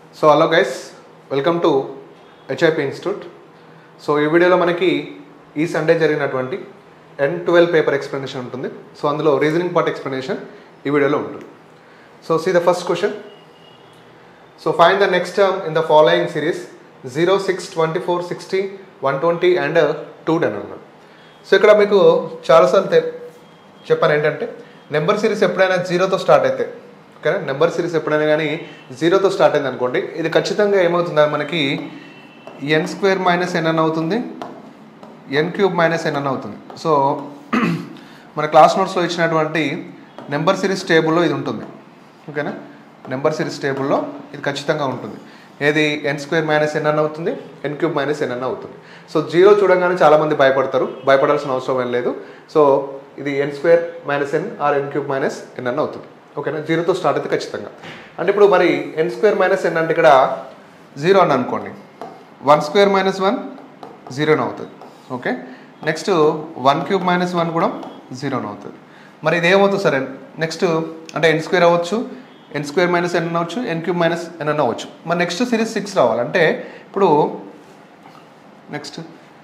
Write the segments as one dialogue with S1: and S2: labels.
S1: So hello guys welcome to HIP institute so ఈ వీడియోలో మనకి ఈ సండే జరిగినటువంటి ఎన్ ట్వెల్వ్ పేపర్ ఎక్స్ప్లెనేషన్ ఉంటుంది సో అందులో రీజనింగ్ పార్ట్ ఎక్స్ప్లెనేషన్ ఈ వీడియోలో ఉంటుంది so see the first question so find the next term in the following series zero six twenty four sixty one twenty and two ten అన్నాడు so ఇక్కడ మీకు చాలాసార్లు తె- చెప్పాను ఏంటంటే నెంబర్ సిరీస్ ఎప్పుడైనా జీరోతో స్టార్ట్ అయితే ఓకేనా నెంబర్ సిరీస్ ఎప్పుడైనా కానీ జీరోతో స్టార్ట్ అయింది అనుకోండి ఇది ఖచ్చితంగా ఏమవుతుందా మనకి ఎన్ స్క్వేర్ మైనస్ ఎన్ అని అవుతుంది ఎన్ క్యూబ్ మైనస్ ఎన్ అని అవుతుంది సో మన క్లాస్ నోట్స్లో ఇచ్చినటువంటి నెంబర్ సిరీస్ టేబుల్లో ఇది ఉంటుంది ఓకేనా నెంబర్ సిరీస్ టేబుల్లో ఇది ఖచ్చితంగా ఉంటుంది ఏది ఎన్ స్క్వేర్ మైనస్ ఎన్ అన్న అవుతుంది ఎన్ క్యూబ్ మైనస్ ఎన్ అన్న అవుతుంది సో జీరో చూడగానే చాలామంది భయపడతారు భయపడాల్సిన అవసరం ఏం లేదు సో ఇది N square minus N R N cube minus N అన్న అవుతుంది ఓకేనా జీరోతో స్టార్ట్ అయితే ఖచ్చితంగా అంటే ఇప్పుడు మరి ఎన్ స్క్వేర్ మైనస్ ఎన్ అంటే ఇక్కడ జీరో అని అనుకోండి వన్ స్క్వేర్ మైనస్ వన్ జీరోని అవుతుంది okay next one cube minus one కూడా జీరోని అవుతుంది మరి ఇది ఏమవుతుంది సరే నెక్స్ట్ అంటే ఎన్ స్క్వేర్ అవ్వచ్చు ఎన్ స్క్వేర్ మైనస్ ఎన్ అవ్వచ్చు ఎన్ క్యూబ్ మైనస్ ఎన్ అన్న అవ్వచ్చు మరి నెక్స్ట్ సిరీస్ సిక్స్ రావాలంటే ఇప్పుడు next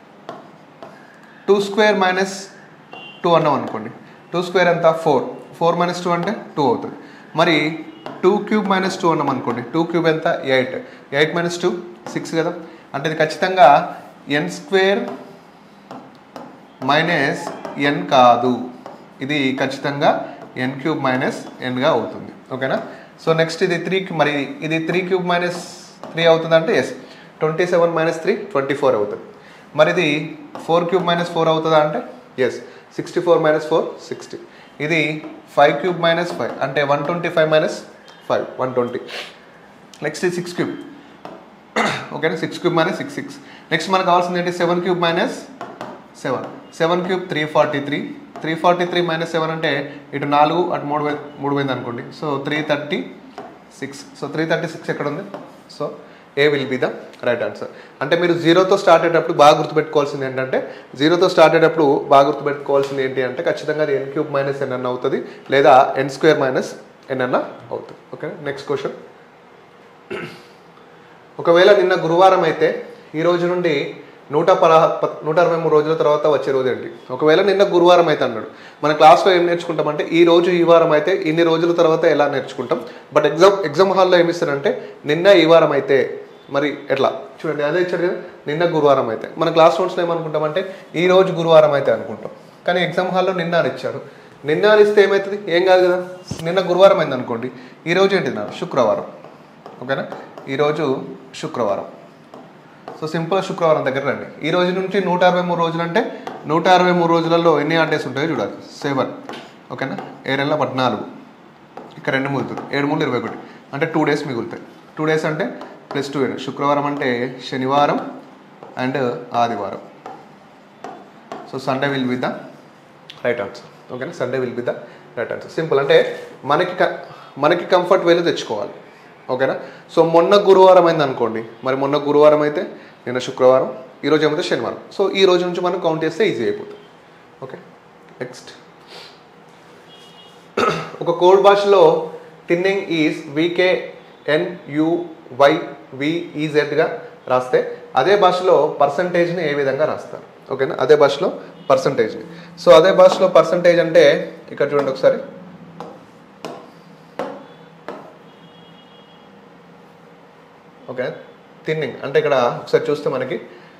S1: two square minus two అన్నాం అనుకోండి టూ స్క్వేర్ ఎంత ఫోర్ ఫోర్ మైనస్ టూ అంటే టూ అవుతుంది మరి టూ క్యూబ్ మైనస్ టూ అన్నాం అనుకోండి టూ క్యూబ్ ఎంత eight eight minus two six కదా అంటే ఇది ఖచ్చితంగా ఎన్ స్క్వేర్ మైనస్ ఎన్ కాదు ఇది ఖచ్చితంగా ఎన్ క్యూబ్ మైనస్ ఎన్గా అవుతుంది ఓకేనా సో నెక్స్ట్ ఇది త్రీ మరి ఇది త్రీ క్యూబ్ మైనస్ త్రీ అవుతుంది అంటే yes twenty seven minus three twenty four అవుతుంది మరి ఇది ఫోర్ క్యూబ్ మైనస్ ఫోర్ అవుతుందా అంటే yes sixty four minus four sixty ఇది ఫైవ్ క్యూబ్ మైనస్ ఫైవ్ అంటే one twenty five minus five one twenty next ఇది సిక్స్ క్యూబ్ ఓకేనా six cube minus six six next మనకు కావాల్సింది ఏంటి seven cube minus seven seven cube three forty three three forty three minus seven అంటే ఇటు నాలుగు అటు మూడు వే- మూడు పోయింది అనుకోండి so three thirty six so three thirty six ఎక్కడ ఉంది so A will be the right answer అంటే మీరు జీరోతో స్టార్ట్ అయ్యేటప్పుడు బాగా గుర్తుపెట్టుకోవాల్సింది ఏంటంటే జీరోతో స్టార్ట్ అయ్యేటప్పుడు బాగా గుర్తుపెట్టుకోవాల్సింది ఏంటి అంటే ఖచ్చితంగా అది ఎన్ క్యూబ్ మైనస్ ఎన్ అన్న అవుతుంది లేదా ఎన్ స్క్వేర్ మైనస్ ఎన్ అన్న అవుతుంది ఓకే నెక్స్ట్ క్వశ్చన్ ఒకవేళ నిన్న గురువారం అయితే ఈ రోజు నుండి నూట పదహ ప- నూట అరవై మూడు రోజుల తర్వాత వచ్చే రోజు ఏంటి ఒకవేళ నిన్న గురువారం అయితే అన్నాడు మన క్లాస్లో ఏం నేర్చుకుంటామంటే ఈ రోజు ఈ వారం అయితే ఇన్ని రోజుల తర్వాత ఎలా నేర్చుకుంటాం బట్ ఎగ్జామ్ ఎగ్జామ్ హాల్లో ఏమి ఇస్తారంటే నిన్న ఈ వారం అయితే మరి ఎట్లా చూడండి అదే ఇచ్చాడు కదా నిన్న గురువారం అయితే మన క్లాస్ నోట్స్లో ఏమనుకుంటామంటే ఈ రోజు గురువారం అయితే అనుకుంటాం కానీ ఎగ్జామ్ హాల్లో నిన్న అని ఇచ్చాడు నిన్న అని ఇస్తే ఏమవుతుంది ఏం కాదు కదా నిన్న గురువారం అయింది అనుకోండి ఈ రోజు ఏంటి నా శుక్రవారం ఓకేనా ఈరోజు శుక్రవారం సో సింపుల్ శుక్రవారం దగ్గర రండి ఈ రోజు నుంచి నూట అరవై మూడు రోజులు అంటే నూట అరవై మూడు రోజులలో ఎన్ని ఆర్ డేస్ ఉంటాయో చూడాలి సెవెన్ ఓకేనా ఏడెళ్ళ పద్నాలుగు ఇక్కడ రెండు మిగులుతుంది ఏడు మూడు ఇరవై ఒకటి అంటే టూ డేస్ మిగులుతాయి టూ డేస్ అంటే ప్లస్ టూ ఏడు శుక్రవారం అంటే శనివారం అండ్ ఆదివారం so Sunday will be the right answer ఓకేనా Sunday will be the right answer simple అంటే మనకి క- మనకి కంఫర్ట్ వేలు తెచ్చుకోవాలి ఓకేనా సో మొన్న గురువారం అయింది అనుకోండి మరి మొన్న గురువారం అయితే నిన్న శుక్రవారం ఈ రోజు ఏమైతే శనివారం సో ఈ రోజు నుంచి మనం కౌంట్ చేస్తే ఈజీ అయిపోతుంది ఓకే నెక్స్ట్ ఒక కోడ్ భాషలో టిన్నింగ్ ఈజ్ వికే ఎన్ యు వై విఈజెడ్గా రాస్తే అదే భాషలో పర్సంటేజ్ని ఏ విధంగా రాస్తారు ఓకేనా అదే భాషలో పర్సంటేజ్ని సో అదే భాషలో పర్సంటేజ్ అంటే ఇక్కడ చూడండి ఒకసారి ఓకే థిన్నింగ్ అంటే ఇక్కడ ఒకసారి చూస్తే మనకి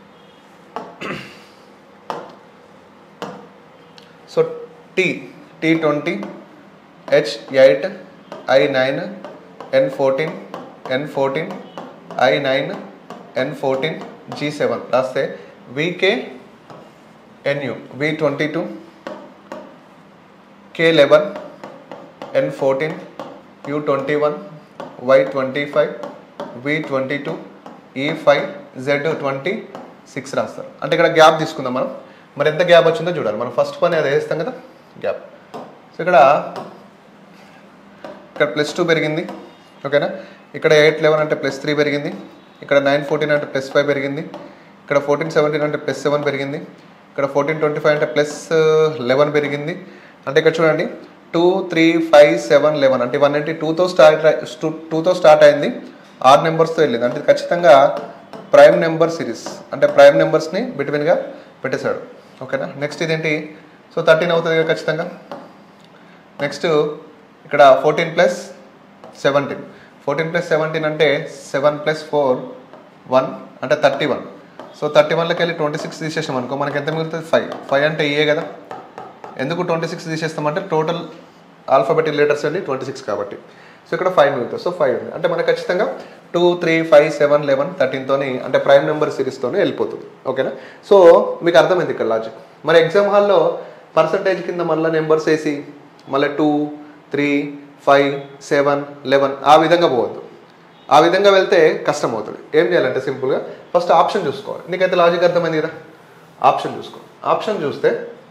S1: so T T twenty H eight I nine N fourteen N fourteen I nine N fourteen G seven రాస్తే V K N U V twenty two K eleven N fourteen U twenty one Y twenty five V twenty two E five Z twenty six రాస్తారు అంటే ఇక్కడ gap తీసుకుందాం మనం మరి ఎంత gap వచ్చిందో చూడాలి మనం ఫస్ట్ పని అది వేస్తాం కదా గ్యాప్ సో ఇక్కడ ఇక్కడ ప్లస్ టూ పెరిగింది ఓకేనా ఇక్కడ ఎయిట్ లెవెన్ అంటే ప్లస్ త్రీ పెరిగింది ఇక్కడ నైన్ ఫోర్టీన్ అంటే ప్లస్ ఫైవ్ పెరిగింది ఇక్కడ ఫోర్టీన్ సెవెంటీన్ అంటే ప్లస్ సెవెన్ పెరిగింది ఇక్కడ ఫోర్టీన్ ట్వంటీ ఫైవ్ అంటే ప్లస్ లెవెన్ పెరిగింది అంటే ఇక్కడ చూడండి two three five seven eleven అంటే వన్ ఎయిటీ టూతో స్టార్ట్ టూతో స్టార్ట్ అయింది ఆరు నెంబర్స్తో వెళ్ళింది అంటే ఇది ఖచ్చితంగా ప్రైమ్ నెంబర్ సిరీస్ అంటే ప్రైమ్ నెంబర్స్ని బిట్వీన్గా పెట్టేశాడు ఓకేనా నెక్స్ట్ ఇదేంటి సో థర్టీన్ అవుతుంది కదా ఖచ్చితంగా నెక్స్ట్ ఇక్కడ fourteen plus seventeen fourteen plus seventeen అంటే సెవెన్ ప్లస్ ఫోర్ వన్ అంటే థర్టీ వన్ సో థర్టీ వన్లోకి వెళ్ళి ట్వంటీ సిక్స్ తీసేసాం అనుకో మనకి ఎంత మిగులుతుంది ఫైవ్ ఫైవ్ అంటే ఇయే కదా ఎందుకు ట్వంటీ సిక్స్ తీసేస్తామంటే టోటల్ ఆల్ఫాబెటిక్ లెటర్స్ అండి ట్వంటీ సిక్స్ కాబట్టి సో ఇక్కడ ఫైవ్ మిగులుతుంది సో ఫైవ్ ఉంది అంటే మనకు ఖచ్చితంగా two three five seven eleven థర్టీన్తోని అంటే ప్రైమ్ నెంబర్ సిరీస్తోనే వెళ్ళిపోతుంది ఓకేనా సో మీకు అర్థమైంది ఇక్కడ లాజిక్ మరి ఎగ్జామ్ హాల్లో పర్సంటేజ్ కింద మళ్ళీ నెంబర్స్ వేసి మళ్ళీ two three five seven eleven ఆ విధంగా పోవద్దు ఆ విధంగా వెళ్తే కష్టం అవుతుంది ఏం చేయాలంటే సింపుల్గా ఫస్ట్ ఆప్షన్ చూసుకోవాలి నీకైతే లాజిక్ అర్థమైంది కదా ఆప్షన్ చూసుకో ఆప్షన్ చూస్తే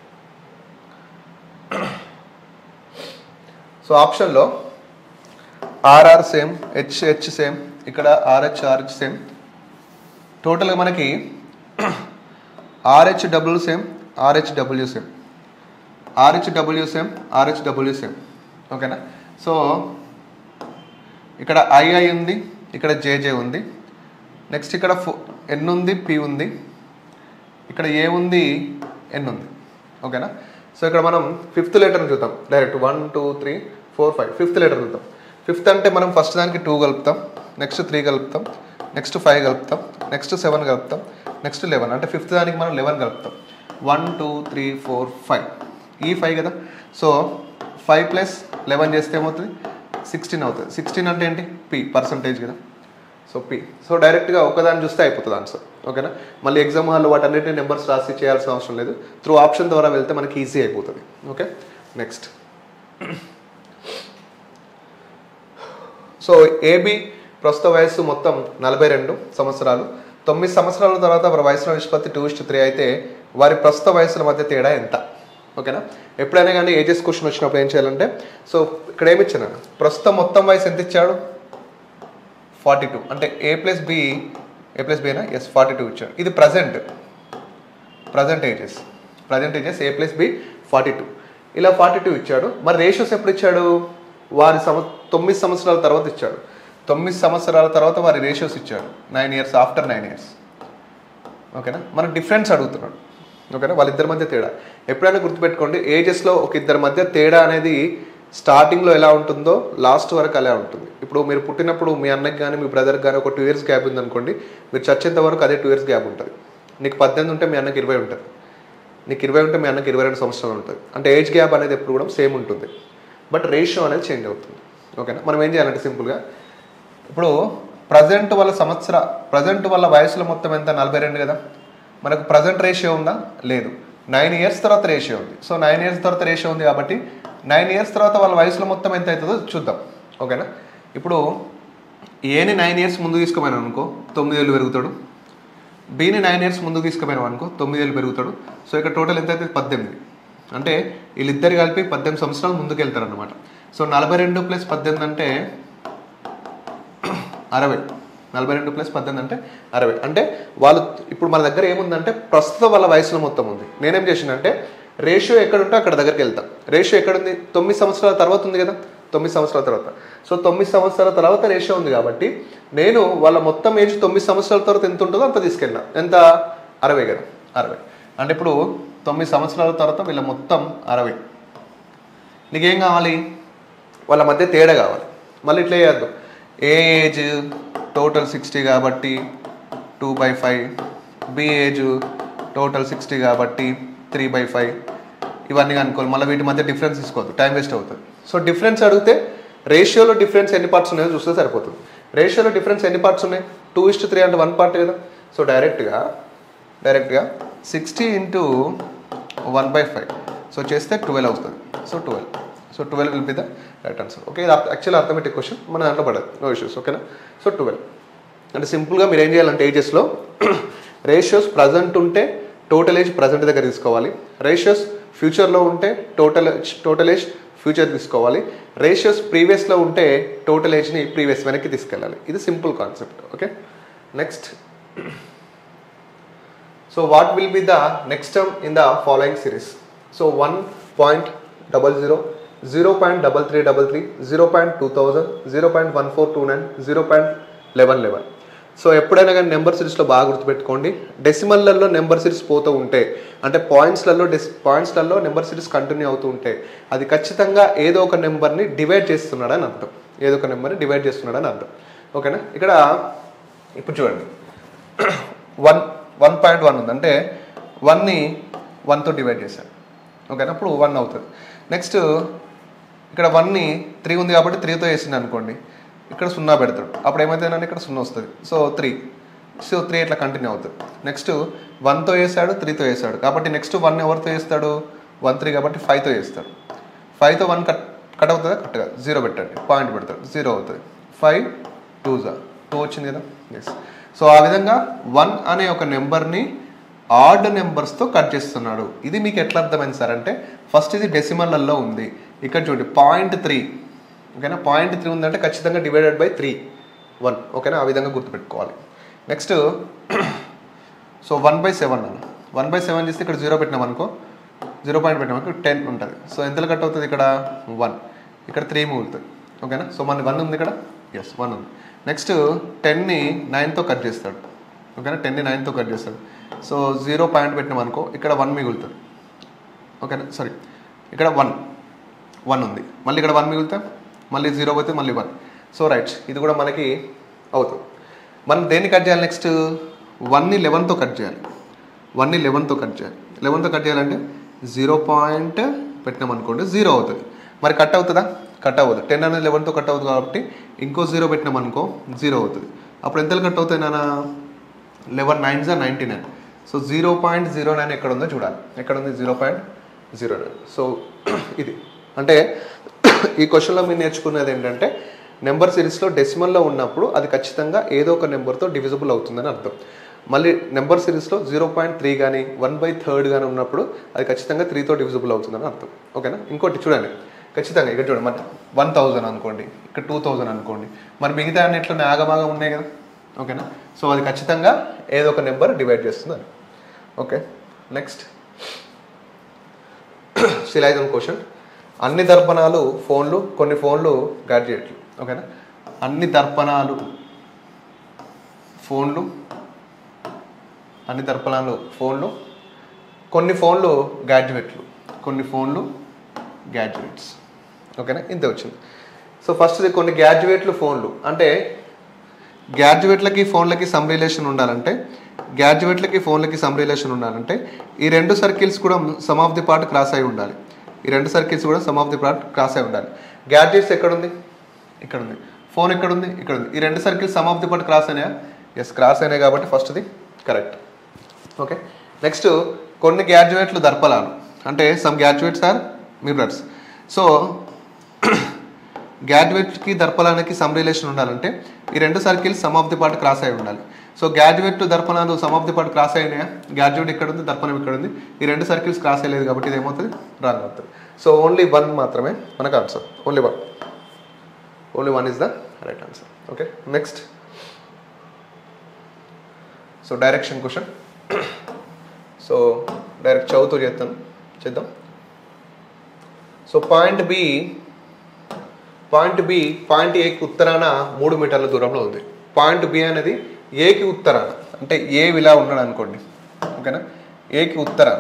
S1: సో ఆప్షన్లో R R same H H same ఇక్కడ ఆర్హెచ్ ఆర్హెచ్ సేమ్ టోటల్గా మనకి R H W same R H W same R H W same R H W same ఓకేనా సో ఇక్కడ ఐఐ ఉంది ఇక్కడ జేజే ఉంది నెక్స్ట్ ఇక్కడ ఫో ఎన్ ఉంది పి ఉంది ఇక్కడ ఏ ఉంది ఎన్ ఉంది ఓకేనా సో ఇక్కడ మనం ఫిఫ్త్ లెటర్ని చూద్దాం direct one two three four five fifth letter చూద్దాం ఫిఫ్త్ అంటే మనం ఫస్ట్ దానికి టూ కలుపుతాం నెక్స్ట్ త్రీ కలుపుతాం నెక్స్ట్ ఫైవ్ కలుపుతాం నెక్స్ట్ సెవెన్ కలుపుతాం నెక్స్ట్ లెవెన్ అంటే ఫిఫ్త్ దానికి మనం లెవెన్ కలుపుతాం one two three four five ఈ ఫైవ్ కదా సో ఫైవ్ ప్లస్ లెవెన్ చేస్తే ఏమవుతుంది సిక్స్టీన్ అవుతుంది సిక్స్టీన్ అంటే ఏంటి పి పర్సంటేజ్ కదా సో పి సో డైరెక్ట్గా ఒకదాన్ని చూస్తే అయిపోతుంది ఆన్సర్ ఓకేనా మళ్ళీ ఎగ్జామ్ హాల్లో వాటన్నిటిని నెంబర్స్ రాసి చేయాల్సిన అవసరం లేదు త్రూ ఆప్షన్ ద్వారా వెళ్తే మనకి ఈజీ అయిపోతుంది ఓకే నెక్స్ట్ సో ఏబి ప్రస్తుత వయస్సు మొత్తం నలభై రెండు సంవత్సరాలు తొమ్మిది సంవత్సరాల తర్వాత వారి వయసులో నిష్పత్తి టూ ఇస్ట్ త్రీ అయితే వారి ప్రస్తుత వయసుల మధ్య తేడా ఎంత ఓకేనా ఎప్పుడైనా కానీ ఏజెస్ క్వశ్చన్ వచ్చినప్పుడు ఏం చేయాలంటే సో ఇక్కడ ఏమి ఇచ్చాను ప్రస్తుతం మొత్తం వయసు ఎంత ఇచ్చాడు ఫార్టీ టూ అంటే A plus B A plus బినా ఎస్ ఫార్టీ టూ ఇచ్చాడు ఇది present present ages present ages A plus B forty two ఇలా ఫార్టీ టూ ఇచ్చాడు మరి రేషియోస్ ఎప్పుడు ఇచ్చాడు వారి సంవ తొమ్మిది సంవత్సరాల తర్వాత ఇచ్చాడు తొమ్మిది సంవత్సరాల తర్వాత వారి రేషియోస్ ఇచ్చాడు nine years after nine years ఓకేనా మన డిఫరెన్స్ అడుగుతున్నాడు ఓకేనా వాళ్ళిద్దరి మధ్య తేడా ఎప్పుడైనా గుర్తుపెట్టుకోండి ఏజెస్లో ఒక ఇద్దరి మధ్య తేడా అనేది స్టార్టింగ్లో ఎలా ఉంటుందో లాస్ట్ వరకు అలా ఉంటుంది ఇప్పుడు మీరు పుట్టినప్పుడు మీ అన్నకి కానీ మీ బ్రదర్కి కానీ ఒక టూ ఇయర్స్ గ్యాప్ ఉందనుకోండి మీరు చచ్చేంత వరకు అదే టూ ఇయర్స్ గ్యాప్ ఉంటుంది నీకు పద్దెనిమిది ఉంటే మీ అన్నకి ఇరవై ఉంటుంది నీకు ఇరవై ఉంటే మీ అన్నకి ఇరవై రెండు సంవత్సరాలు ఉంటుంది అంటే ఏజ్ గ్యాప్ అనేది ఎప్పుడు కూడా సేమ్ ఉంటుంది బట్ రేషియో అనేది చేంజ్ అవుతుంది ఓకేనా మనం ఏం చేయాలంటే సింపుల్గా ఇప్పుడు ప్రజెంట్ వాళ్ళ సంవత్సర ప్రజెంట్ వాళ్ళ వయసులో మొత్తం ఎంత నలభై రెండు కదా మనకు ప్రజెంట్ రేషియో ఉందా లేదు నైన్ ఇయర్స్ తర్వాత రేషియో ఉంది సో నైన్ ఇయర్స్ తర్వాత రేషియో ఉంది కాబట్టి నైన్ ఇయర్స్ తర్వాత వాళ్ళ వయసులో మొత్తం ఎంత అవుతుందో చూద్దాం ఓకేనా ఇప్పుడు ఏని నైన్ ఇయర్స్ ముందు తీసుకోపోయినా అనుకో తొమ్మిది ఏళ్ళు పెరుగుతాడు బీని నైన్ ఇయర్స్ ముందుకు తీసుకుపోయినాం అనుకో తొమ్మిది ఏళ్ళు పెరుగుతాడు సో ఇక్కడ టోటల్ ఎంత అయితే పద్దెనిమిది అంటే వీళ్ళిద్దరు కలిపి పద్దెనిమిది సంవత్సరాలు ముందుకు వెళ్తారు అనమాట సో నలభై రెండు ప్లస్ పద్దెనిమిది అంటే అరవై నలభై రెండు ప్లస్ పద్దెనిమిది అంటే అరవై అంటే వాళ్ళు ఇప్పుడు మన దగ్గర ఏముందంటే ప్రస్తుతం వాళ్ళ వయసులో మొత్తం ఉంది నేనేం చేసినంటే రేషియో ఎక్కడ ఉంటే అక్కడ దగ్గరికి వెళ్తాం రేషియో ఎక్కడుంది తొమ్మిది సంవత్సరాల తర్వాత ఉంది కదా తొమ్మిది సంవత్సరాల తర్వాత సో తొమ్మిది సంవత్సరాల తర్వాత రేషియో ఉంది కాబట్టి నేను వాళ్ళ మొత్తం ఏజ్ తొమ్మిది సంవత్సరాల తర్వాత ఎంత ఉంటుందో అంత తీసుకెళ్ళినా ఎంత అరవై కదా అరవై అంటే ఇప్పుడు తొమ్మిది సంవత్సరాల తర్వాత వీళ్ళ మొత్తం అరవై నీకేం కావాలి వాళ్ళ మధ్య తేడా కావాలి మళ్ళీ ఇట్లా చేయొద్దు ఏ ఏజ్ టోటల్ సిక్స్టీ కాబట్టి two by five B age total sixty కాబట్టి త్రీ బై ఫైవ్ ఇవన్నీ అనుకోవాలి మళ్ళీ వీటి మధ్య డిఫరెన్స్ తీసుకోవద్దు టైం వేస్ట్ అవుతుంది సో డిఫరెన్స్ అడిగితే రేషియోలో డిఫరెన్స్ ఎన్ని పార్ట్స్ ఉన్నాయో చూస్తే సరిపోతుంది రేషియోలో డిఫరెన్స్ ఎన్ని పార్ట్స్ ఉన్నాయి టూ ఇస్ట్ త్రీ అంటే వన్ పార్ట్ కదా సో డైరెక్ట్గా డైరెక్ట్గా sixty into one by five so చేస్తే ట్వెల్వ్ అవుతుంది so twelve so twelve will be the right answer okay ఇది యాక్చువల్ అర్థమెటిక్ క్వశ్చన్ మన దాంట్లో పడదు నో ఇష్యూస్ ఓకేనా సో ట్వెల్వ్ అంటే సింపుల్గా మీరు ఏం చేయాలంటే ఏజెస్లో రేషియోస్ ప్రజెంట్ ఉంటే టోటల్ ఏజ్ ప్రజెంట్ దగ్గర తీసుకోవాలి రేషియోస్ ఫ్యూచర్లో ఉంటే టోటల్ టోటల్ ఏజ్ ఫ్యూచర్ తీసుకోవాలి రేషియోస్ ప్రీవియస్లో ఉంటే టోటల్ ఏజ్ని ప్రీవియస్ వెనక్కి తీసుకెళ్ళాలి ఇది simple concept okay next so what will be the next term in the following series so one point double zero zero point double three double three zero point two thousand zero point one four two nine zero point eleven eleven so ఎప్పుడైనా కానీ number సిరీస్లో బాగా గుర్తుపెట్టుకోండి డెసిమల్లలో number series పోతూ ఉంటే అంటే పాయింట్స్లలో డెస్ పాయింట్స్లలో నెంబర్ సిరీస్ కంటిన్యూ అవుతూ ఉంటే అది ఖచ్చితంగా ఏదో ఒక నెంబర్ని డివైడ్ చేస్తున్నాడని అర్థం ఏదో ఒక నెంబర్ని డివైడ్ చేస్తున్నాడని అర్థం ఓకేనా ఇక్కడ ఇప్పుడు చూడండి వన్ వన్ పాయింట్ వన్ ఉంది అంటే వన్ని వన్తో డివైడ్ చేశాను ఓకేనా అప్పుడు వన్ అవుతుంది నెక్స్ట్ ఇక్కడ వన్ని త్రీ ఉంది కాబట్టి త్రీతో వేసింది అనుకోండి ఇక్కడ సున్నా పెడతాడు అప్పుడు ఏమైతుందంటే ఇక్కడ సున్నా వస్తుంది సో త్రీ సో త్రీ ఇట్లా కంటిన్యూ అవుతుంది నెక్స్ట్ వన్తో వేసాడు త్రీతో వేసాడు కాబట్టి నెక్స్ట్ వన్ ఎవరితో వేస్తాడు వన్ త్రీ కాబట్టి ఫైవ్తో వేస్తాడు ఫైవ్తో వన్ కట్ కట్ అవుతుందా కరెక్ట్గా జీరో పెట్టండి పాయింట్ పెడతాడు జీరో అవుతుంది ఫైవ్ టూ జా టూ వచ్చింది కదా ఎస్ సో ఆ విధంగా వన్ అనే ఒక నెంబర్ని ఆడ్ నెంబర్స్తో కట్ చేస్తున్నాడు ఇది మీకు ఎట్లా అర్థమైంది సార్ అంటే ఫస్ట్ ఇది డెసిమల్లలో ఉంది ఇక్కడ చూడండి పాయింట్ త్రీ ఓకేనా పాయింట్ త్రీ ఉందంటే ఖచ్చితంగా డివైడెడ్ బై త్రీ వన్ ఓకేనా ఆ విధంగా గుర్తుపెట్టుకోవాలి next so one by seven అన్న వన్ బై సెవెన్ చేస్తే ఇక్కడ జీరో పెట్టినాం అనుకో జీరో పాయింట్ పెట్టినాం అనుకో టెన్ ఉంటుంది సో ఎంతలో కట్ అవుతుంది ఇక్కడ వన్ ఇక్కడ త్రీ మిగులుతుంది ఓకేనా సో మన వన్ ఉంది ఇక్కడ ఎస్ వన్ ఉంది నెక్స్ట్ టెన్ని నైన్తో కట్ చేస్తాడు ఓకేనా టెన్ని నైన్తో కట్ చేస్తాడు సో జీరో పాయింట్ పెట్టినాం అనుకో ఇక్కడ వన్ మిగులుతుంది ఓకేనా సారీ ఇక్కడ వన్ వన్ ఉంది మళ్ళీ ఇక్కడ వన్ మిగులుతా మళ్ళీ జీరో పోతే మళ్ళీ వన్ సో రైట్ ఇది కూడా మనకి అవుతుంది మనం దేన్ని కట్ చేయాలి నెక్స్ట్ వన్ని లెవెన్తో కట్ చేయాలి వన్ని లెవెన్తో కట్ చేయాలి లెవెన్తో కట్ చేయాలంటే జీరో పాయింట్ పెట్టినాం అనుకోండి జీరో అవుతుంది మరి కట్ అవుతుందా కట్ అవ్వదు టెన్ అనేది లెవెన్తో కట్ అవుతుంది కాబట్టి ఇంకో జీరో పెట్టినాం అనుకో జీరో అవుతుంది అప్పుడు ఎంతలు కట్ అవుతాయి నాన్న లెవెన్ నైన్ జా ninety nine so zero point zero nine ఎక్కడ ఉందో చూడాలి ఎక్కడ ఉంది zero point zero nine so ఇది అంటే ఈ క్వశ్చన్లో మీరు నేర్చుకునేది ఏంటంటే నెంబర్ సిరీస్లో డెసిమల్లో ఉన్నప్పుడు అది ఖచ్చితంగా ఏదో ఒక నెంబర్తో డివిజిబుల్ అవుతుందని అర్థం మళ్ళీ నెంబర్ సిరీస్లో జీరో పాయింట్ త్రీ కానీ వన్ బై థర్డ్ కానీ ఉన్నప్పుడు అది ఖచ్చితంగా త్రీతో డివిజిబుల్ అవుతుందని అర్థం ఓకేనా ఇంకోటి చూడండి ఖచ్చితంగా ఇక్కడ చూడండి మరి వన్ థౌజండ్ అనుకోండి ఇక్కడ టూ థౌజండ్ అనుకోండి మరి మిగతా అన్నిట్లో ఆగమాగం ఉన్నాయి కదా ఓకేనా సో అది ఖచ్చితంగా ఏదో ఒక నెంబర్ డివైడ్ చేస్తుంది అని ఓకే నెక్స్ట్ శిలాయుధం క్వశ్చన్ అన్ని దర్పణాలు ఫోన్లు కొన్ని ఫోన్లు గ్యాడ్జెట్లు ఓకేనా అన్ని దర్పణాలు ఫోన్లు అన్ని దర్పణాలు ఫోన్లు కొన్ని ఫోన్లు గ్యాడ్జెట్లు కొన్ని ఫోన్లు గ్యాడ్జెట్స్ ఓకేనా ఇంత వచ్చింది సో ఫస్ట్ కొన్ని గ్యాడ్జెట్లు ఫోన్లు అంటే గ్యాడ్జెట్లకి ఫోన్లకి సమ్ రిలేషన్ ఉండాలంటే గ్యాడ్జెట్లకి ఫోన్లకి సమ్ రిలేషన్ ఉండాలంటే ఈ రెండు సర్కిల్స్ కూడా some of the part cross అయి ఉండాలి ఈ రెండు సర్కిల్స్ కూడా some of the part cross అయి ఉండాలి గ్యాడ్జెట్స్ ఎక్కడుంది ఇక్కడ ఉంది ఫోన్ ఎక్కడ ఉంది ఇక్కడ ఉంది ఈ రెండు circles some of the part cross అయినాయా ఎస్ క్రాస్ అయినాయి కాబట్టి ఫస్ట్ది కరెక్ట్ ఓకే నెక్స్ట్ కొన్ని గ్యాడ్యుయేట్లు దర్పలాలు అంటే some graduates are mirrors so గ్యాడ్యుయేట్కి దర్పలానికి సమ్ రిలేషన్ ఉండాలంటే ఈ రెండు circles some of the part cross అయి ఉండాలి సో గ్యాడ్యుయేట్ టు దర్పణాలు some of the part cross అయినాయా గ్యాడ్యుయేట్ ఇక్కడ ఉంది దర్పణం ఇక్కడ ఉంది ఈ రెండు సర్కిల్స్ క్రాస్ అయ్యలేదు కాబట్టి ఇది ఏమవుతుంది రాంగ్ అవుతుంది సో ఓన్లీ వన్ మాత్రమే మనకు answer only one only one is the right answer okay next so direction question so direct చదువుతూ చేస్తాను చేద్దాం so point B point B point ఏకి ఉత్తరాన మూడు మీటర్ల దూరంలో ఉంది పాయింట్ బి అనేది ఏకి ఉత్తరాన అంటే ఏ ఇలా ఉన్నాడు అనుకోండి ఓకేనా ఏకి ఉత్తరాన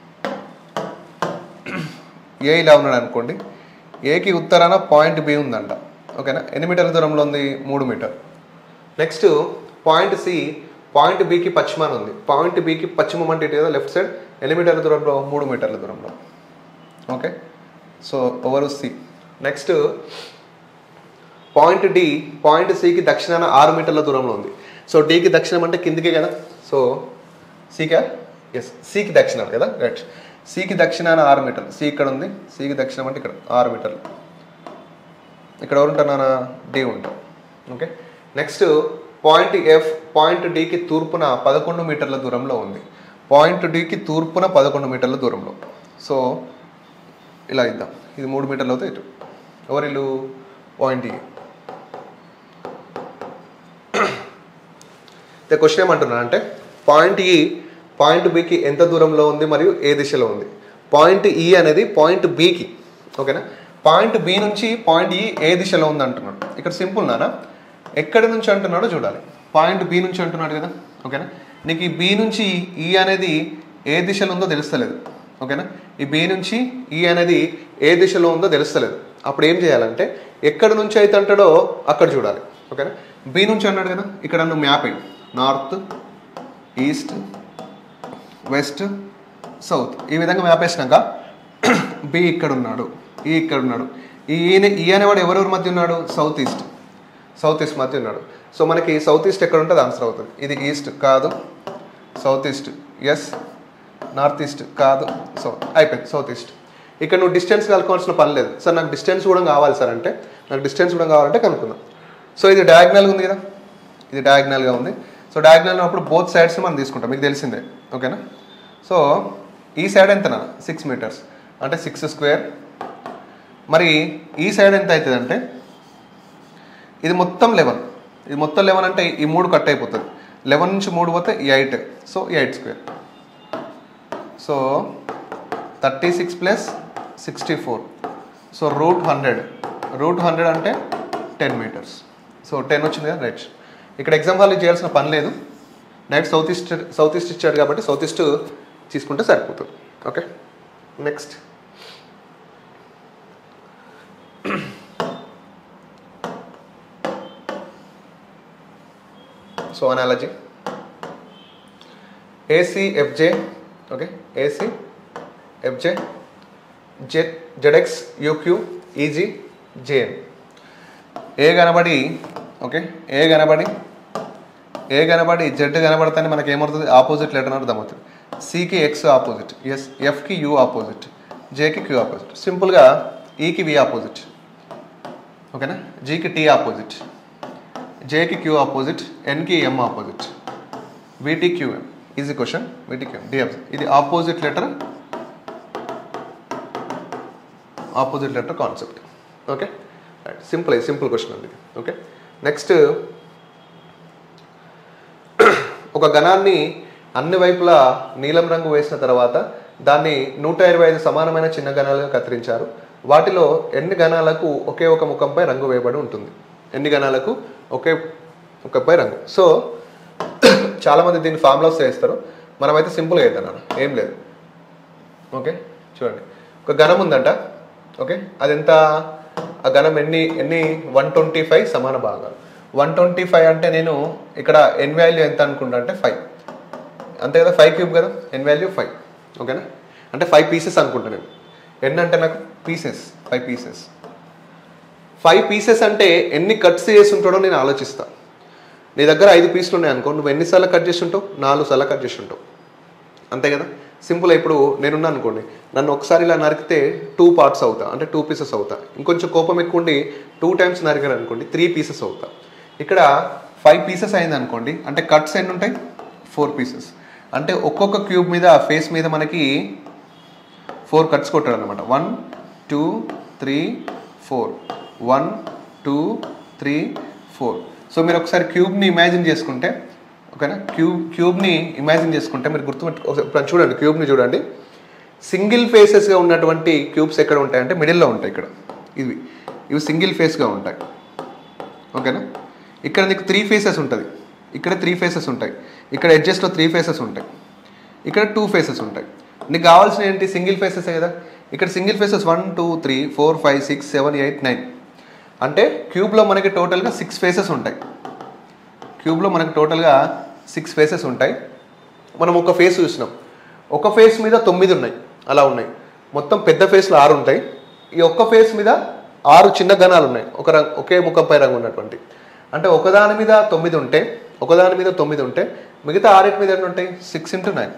S1: ఏ ఇలా ఉన్నాడు అనుకోండి ఏకి ఉత్తరాన పాయింట్ బి ఉందంట ఓకేనా ఎన్ని మీటర్ల దూరంలో ఉంది మూడు meter next point C point బికి పశ్చిమాన ఉంది పాయింట్ బికి పశ్చిమం అంటే ఇటు కదా లెఫ్ట్ సైడ్ ఎన్ని మీటర్ల దూరంలో మూడు మీటర్ల దూరంలో okay so over C next point D point సికి దక్షిణాన ఆరు మీటర్ల దూరంలో ఉంది సో డికి దక్షిణం అంటే కిందికే కదా సో సికా ఎస్ సికి దక్షిణం కదా రైట్ సికి దక్షిణాన ఆరు మీటర్లు సి ఇక్కడ ఉంది సికి దక్షిణం అంటే ఇక్కడ ఆరు మీటర్లు ఇక్కడ ఎవరు ఉంటారు డి ఉంటాం okay next point F point డికి తూర్పున పదకొండు మీటర్ల దూరంలో ఉంది పాయింట్ డికి తూర్పున పదకొండు మీటర్ల దూరంలో సో ఇలా ఇద్దాం ఇది మూడు మీటర్లు అవుతాయి ఇటు ఎవరు ఇల్లు పాయింట్ ఈ క్వశ్చన్ ఏమంటున్నా అంటే పాయింట్ ఈ పాయింట్ బికి ఎంత దూరంలో ఉంది మరియు ఏ దిశలో ఉంది పాయింట్ ఈ అనేది పాయింట్ బికి ఓకేనా పాయింట్ బి నుంచి పాయింట్ ఈ ఏ దిశలో ఉంది అంటున్నాడు ఇక్కడ సింపుల్ నానా ఎక్కడి నుంచి అంటున్నాడో చూడాలి పాయింట్ బి నుంచి అంటున్నాడు కదా ఓకేనా నీకు ఈ బి నుంచి ఈ అనేది ఏ దిశలో ఉందో తెలుస్తలేదు ఓకేనా ఈ బి నుంచి ఈ అనేది ఏ దిశలో ఉందో తెలుస్తలేదు అప్పుడు ఏం చేయాలంటే ఎక్కడి నుంచి అయితే అంటాడో అక్కడ చూడాలి ఓకేనా బి నుంచి అన్నాడు కదా ఇక్కడ నువ్వు మ్యాప్ అయ్యి నార్త్ ఈస్ట్ వెస్ట్ సౌత్ ఈ విధంగా మ్యాప్ వేసినాక బి ఇక్కడ ఉన్నాడు ఈ ఇక్కడ ఉన్నాడు ఈ ఈయన- ఈ అనేవాడు ఎవరెవరి మధ్య ఉన్నాడు సౌత్ ఈస్ట్ సౌత్ ఈస్ట్ మధ్య ఉన్నాడు సో మనకి సౌత్ ఈస్ట్ ఎక్కడ ఉంటుంది ఆన్సర్ అవుతుంది ఇది ఈస్ట్ కాదు south east yes north east కాదు సో అయిపోయింది సౌత్ ఈస్ట్ ఇక్కడ నువ్వు డిస్టెన్స్ కనుక్కోవాల్సిన పని లేదు సార్ నాకు డిస్టెన్స్ కూడా కావాలి సార్ అంటే నాకు డిస్టెన్స్ కూడా కావాలంటే కనుక్కుందాం సో ఇది డయాగ్నల్గా ఉంది కదా ఇది డయాగ్నల్గా ఉంది సో డయాగ్నల్ ఉన్నప్పుడు బోత్ సైడ్స్ మనం తీసుకుంటాం మీకు తెలిసిందే ఓకేనా సో ఈ సైడ్ ఎంతనా సిక్స్ మీటర్స్ అంటే సిక్స్ స్క్వేర్ మరి ఈ సైడ్ ఎంత అవుతుంది అంటే ఇది మొత్తం లెవెన్ ఇది మొత్తం లెవెన్ అంటే ఈ మూడు కట్ అయిపోతుంది లెవెన్ నుంచి మూడు పోతే eight so eight square so thirty six plus sixty four so root hundred root hundred అంటే టెన్ మీటర్స్ సో టెన్ వచ్చింది కదా రైట్ ఇక్కడ ఎగ్జాంపుల్ చేయాల్సిన పని లేదు direct south east south east ఇచ్చాడు కాబట్టి సౌత్ ఈస్ట్ తీసుకుంటే సరిపోతుంది okay next so analogy A C F J okay A C F J Z Z X U Q E G J N A కనబడి ఓకే ఏ కనబడి ఏ కనబడి జెడ్ కనబడితే మనకి ఏమవుతుంది ఆపోజిట్ లెటర్ అర్థమవుతుంది సికి ఎక్స్ ఆపోజిట్ ఎస్ ఎఫ్కి యూ ఆపోజిట్ జేకి క్యూ ఆపోజిట్ సింపుల్గా ఈకి వి ఆపోజిట్ ఓకేనా జీకి టీ ఆపోజిట్ జేకి క్యూ ఆపోజిట్ ఎన్కి ఎం ఆపోజిట్ వీటి క్యూఎం ఈజీ క్వశ్చన్ వీటి క్యూఎం డిఎఫ్ ఇది opposite letter opposite letter concept okay right simple simple question అండి ఓకే నెక్స్ట్ ఒక గణాన్ని అన్ని వైపులా నీలం రంగు వేసిన తర్వాత దాన్ని నూట ఇరవై ఐదు సమానమైన చిన్న గణాలుగా కత్తిరించారు వాటిలో ఎన్ని గణాలకు ఒకే ఒక ముఖంపై రంగు వేయబడి ఉంటుంది ఎన్ని గణాలకు ఒకే ముఖంపై రంగు సో చాలామంది దీన్ని ఫార్ములాస్ చేస్తారు మనమైతే సింపుల్గా వేద్దాం ఏం లేదు ఓకే చూడండి ఒక గణం ఉందంట ఓకే అది ఎంత ఆ గణం ఎన్ని ఎన్ని వన్ ట్వంటీ ఫైవ్ సమాన భాగాలు వన్ ట్వంటీ ఫైవ్ అంటే నేను ఇక్కడ ఎన్ వాల్యూ ఎంత అనుకుంటా అంటే ఫైవ్ అంతే కదా ఫైవ్ క్యూబ్ కదా ఎన్ వాల్యూ ఫైవ్ ఓకేనా అంటే ఫైవ్ పీసెస్ అనుకుంటా నేను ఎన్ అంటే నాకు pieces five pieces five pieces అంటే ఎన్ని కట్స్ చేసి ఉంటాడో నేను ఆలోచిస్తా నీ దగ్గర ఐదు పీసులు ఉన్నాయి అనుకో నువ్వు ఎన్నిసార్లు కట్ చేసి ఉంటావు నాలుగు సార్లు కట్ చేసి ఉంటావు అంతే కదా సింపుల్ ఇప్పుడు నేనున్నా అనుకోండి నన్ను ఒకసారి ఇలా నరికితే టూ పార్ట్స్ అవుతా అంటే టూ పీసెస్ అవుతా ఇంకొంచెం కోపం ఎక్కువ ఉండి టూ టైమ్స్ నరికారు అనుకోండి త్రీ పీసెస్ అవుతా ఇక్కడ ఫైవ్ పీసెస్ అయింది అనుకోండి అంటే కట్స్ ఎన్ని ఉంటాయి ఫోర్ పీసెస్ అంటే ఒక్కొక్క క్యూబ్ మీద ఫేస్ మీద మనకి ఫోర్ కట్స్ కొట్టాడు అనమాట one two three four one two three four so మీరు ఒకసారి క్యూబ్ని ఇమాజిన్ చేసుకుంటే ఓకేనా క్యూబ్ క్యూబ్ని ఇమాజిన్ చేసుకుంటే మీరు గుర్తుపెట్టు ఒకసారి ఇప్పుడు చూడండి క్యూబ్ని చూడండి సింగిల్ ఫేసెస్గా ఉన్నటువంటి క్యూబ్స్ ఎక్కడ ఉంటాయంటే మిడిల్లో ఉంటాయి ఇక్కడ ఇవి ఇవి సింగిల్ ఫేస్గా ఉంటాయి ఓకేనా ఇక్కడ నీకు త్రీ ఫేసెస్ ఉంటుంది ఇక్కడ త్రీ ఫేసెస్ ఉంటాయి ఇక్కడ ఎడ్జస్ట్లో త్రీ ఫేసెస్ ఉంటాయి ఇక్కడ టూ ఫేసెస్ ఉంటాయి నీకు కావాల్సిన ఏంటి సింగిల్ ఫేసెస్ కదా ఇక్కడ single faces one two three four five six seven eight nine అంటే క్యూబ్లో మనకి టోటల్గా సిక్స్ ఫేసెస్ ఉంటాయి క్యూబ్లో మనకి టోటల్గా సిక్స్ ఫేసెస్ ఉంటాయి మనం ఒక ఫేస్ చూసినాం ఒక ఫేస్ మీద తొమ్మిది ఉన్నాయి అలా ఉన్నాయి మొత్తం పెద్ద ఫేస్లో ఆరు ఉంటాయి ఈ ఒక్క ఫేస్ మీద ఆరు చిన్న గణాలు ఉన్నాయి ఒక రంగు ఒకే ముఖంపై రంగు ఉన్నటువంటి అంటే ఒకదాని మీద తొమ్మిది ఉంటే ఒకదాని మీద తొమ్మిది ఉంటే మిగతా ఆరింటి మీద ఎన్ని ఉంటాయి six into nine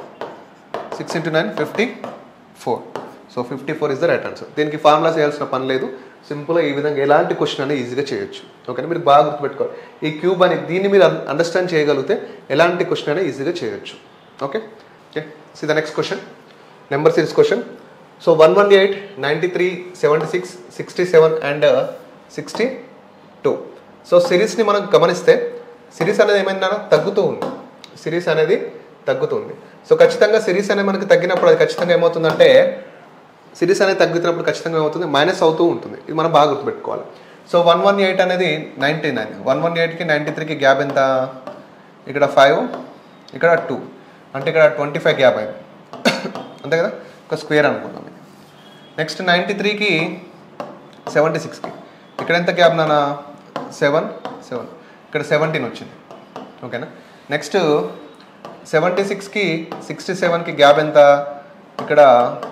S1: six into nine fifty four so fifty four is the right answer దీనికి ఫార్ములా చేయాల్సిన పని లేదు సింపుల్గా ఈ విధంగా ఎలాంటి క్వశ్చన్ అనేది ఈజీగా చేయొచ్చు ఓకే మీరు బాగా గుర్తుపెట్టుకోవాలి ఈ క్యూబ్ అని దీన్ని మీరు అండర్స్టాండ్ చేయగలిగితే ఎలాంటి క్వశ్చన్ అనేది ఈజీగా చేయొచ్చు okay okay C the next question number series question so one one eight ninety three seventy six sixty seven and sixty two so సిరీస్ని మనం గమనిస్తే సిరీస్ అనేది ఏమైందా తగ్గుతూ ఉంది సిరీస్ అనేది తగ్గుతుంది సో ఖచ్చితంగా సిరీస్ అనేది మనకి తగ్గినప్పుడు అది ఖచ్చితంగా ఏమవుతుందంటే సిరీస్ అనేది తగ్గుతున్నప్పుడు ఖచ్చితంగా ఏమవుతుంది మైనస్ అవుతూ ఉంటుంది ఇది మనం బాగా గుర్తుపెట్టుకోవాలి సో వన్ వన్ ఎయిట్ అనేది నైంటీ నైన్ వన్ వన్ ఎయిట్కి నైంటీ త్రీకి గ్యాప్ ఎంత ఇక్కడ ఫైవ్ ఇక్కడ టూ అంటే ఇక్కడ ట్వంటీ ఫైవ్ గ్యాప్ అయింది అంతే కదా ఒక స్క్వేర్ అనుకుందాం నెక్స్ట్ నైంటీ త్రీకి సెవెంటీ సిక్స్కి ఇక్కడ ఎంత గ్యాప్ నాన్న సెవెన్ సెవెన్ ఇక్కడ సెవెంటీన్ వచ్చింది ఓకేనా నెక్స్ట్ సెవెంటీ సిక్స్కి సిక్స్టీ సెవెన్కి గ్యాప్ ఎంత ఇక్కడ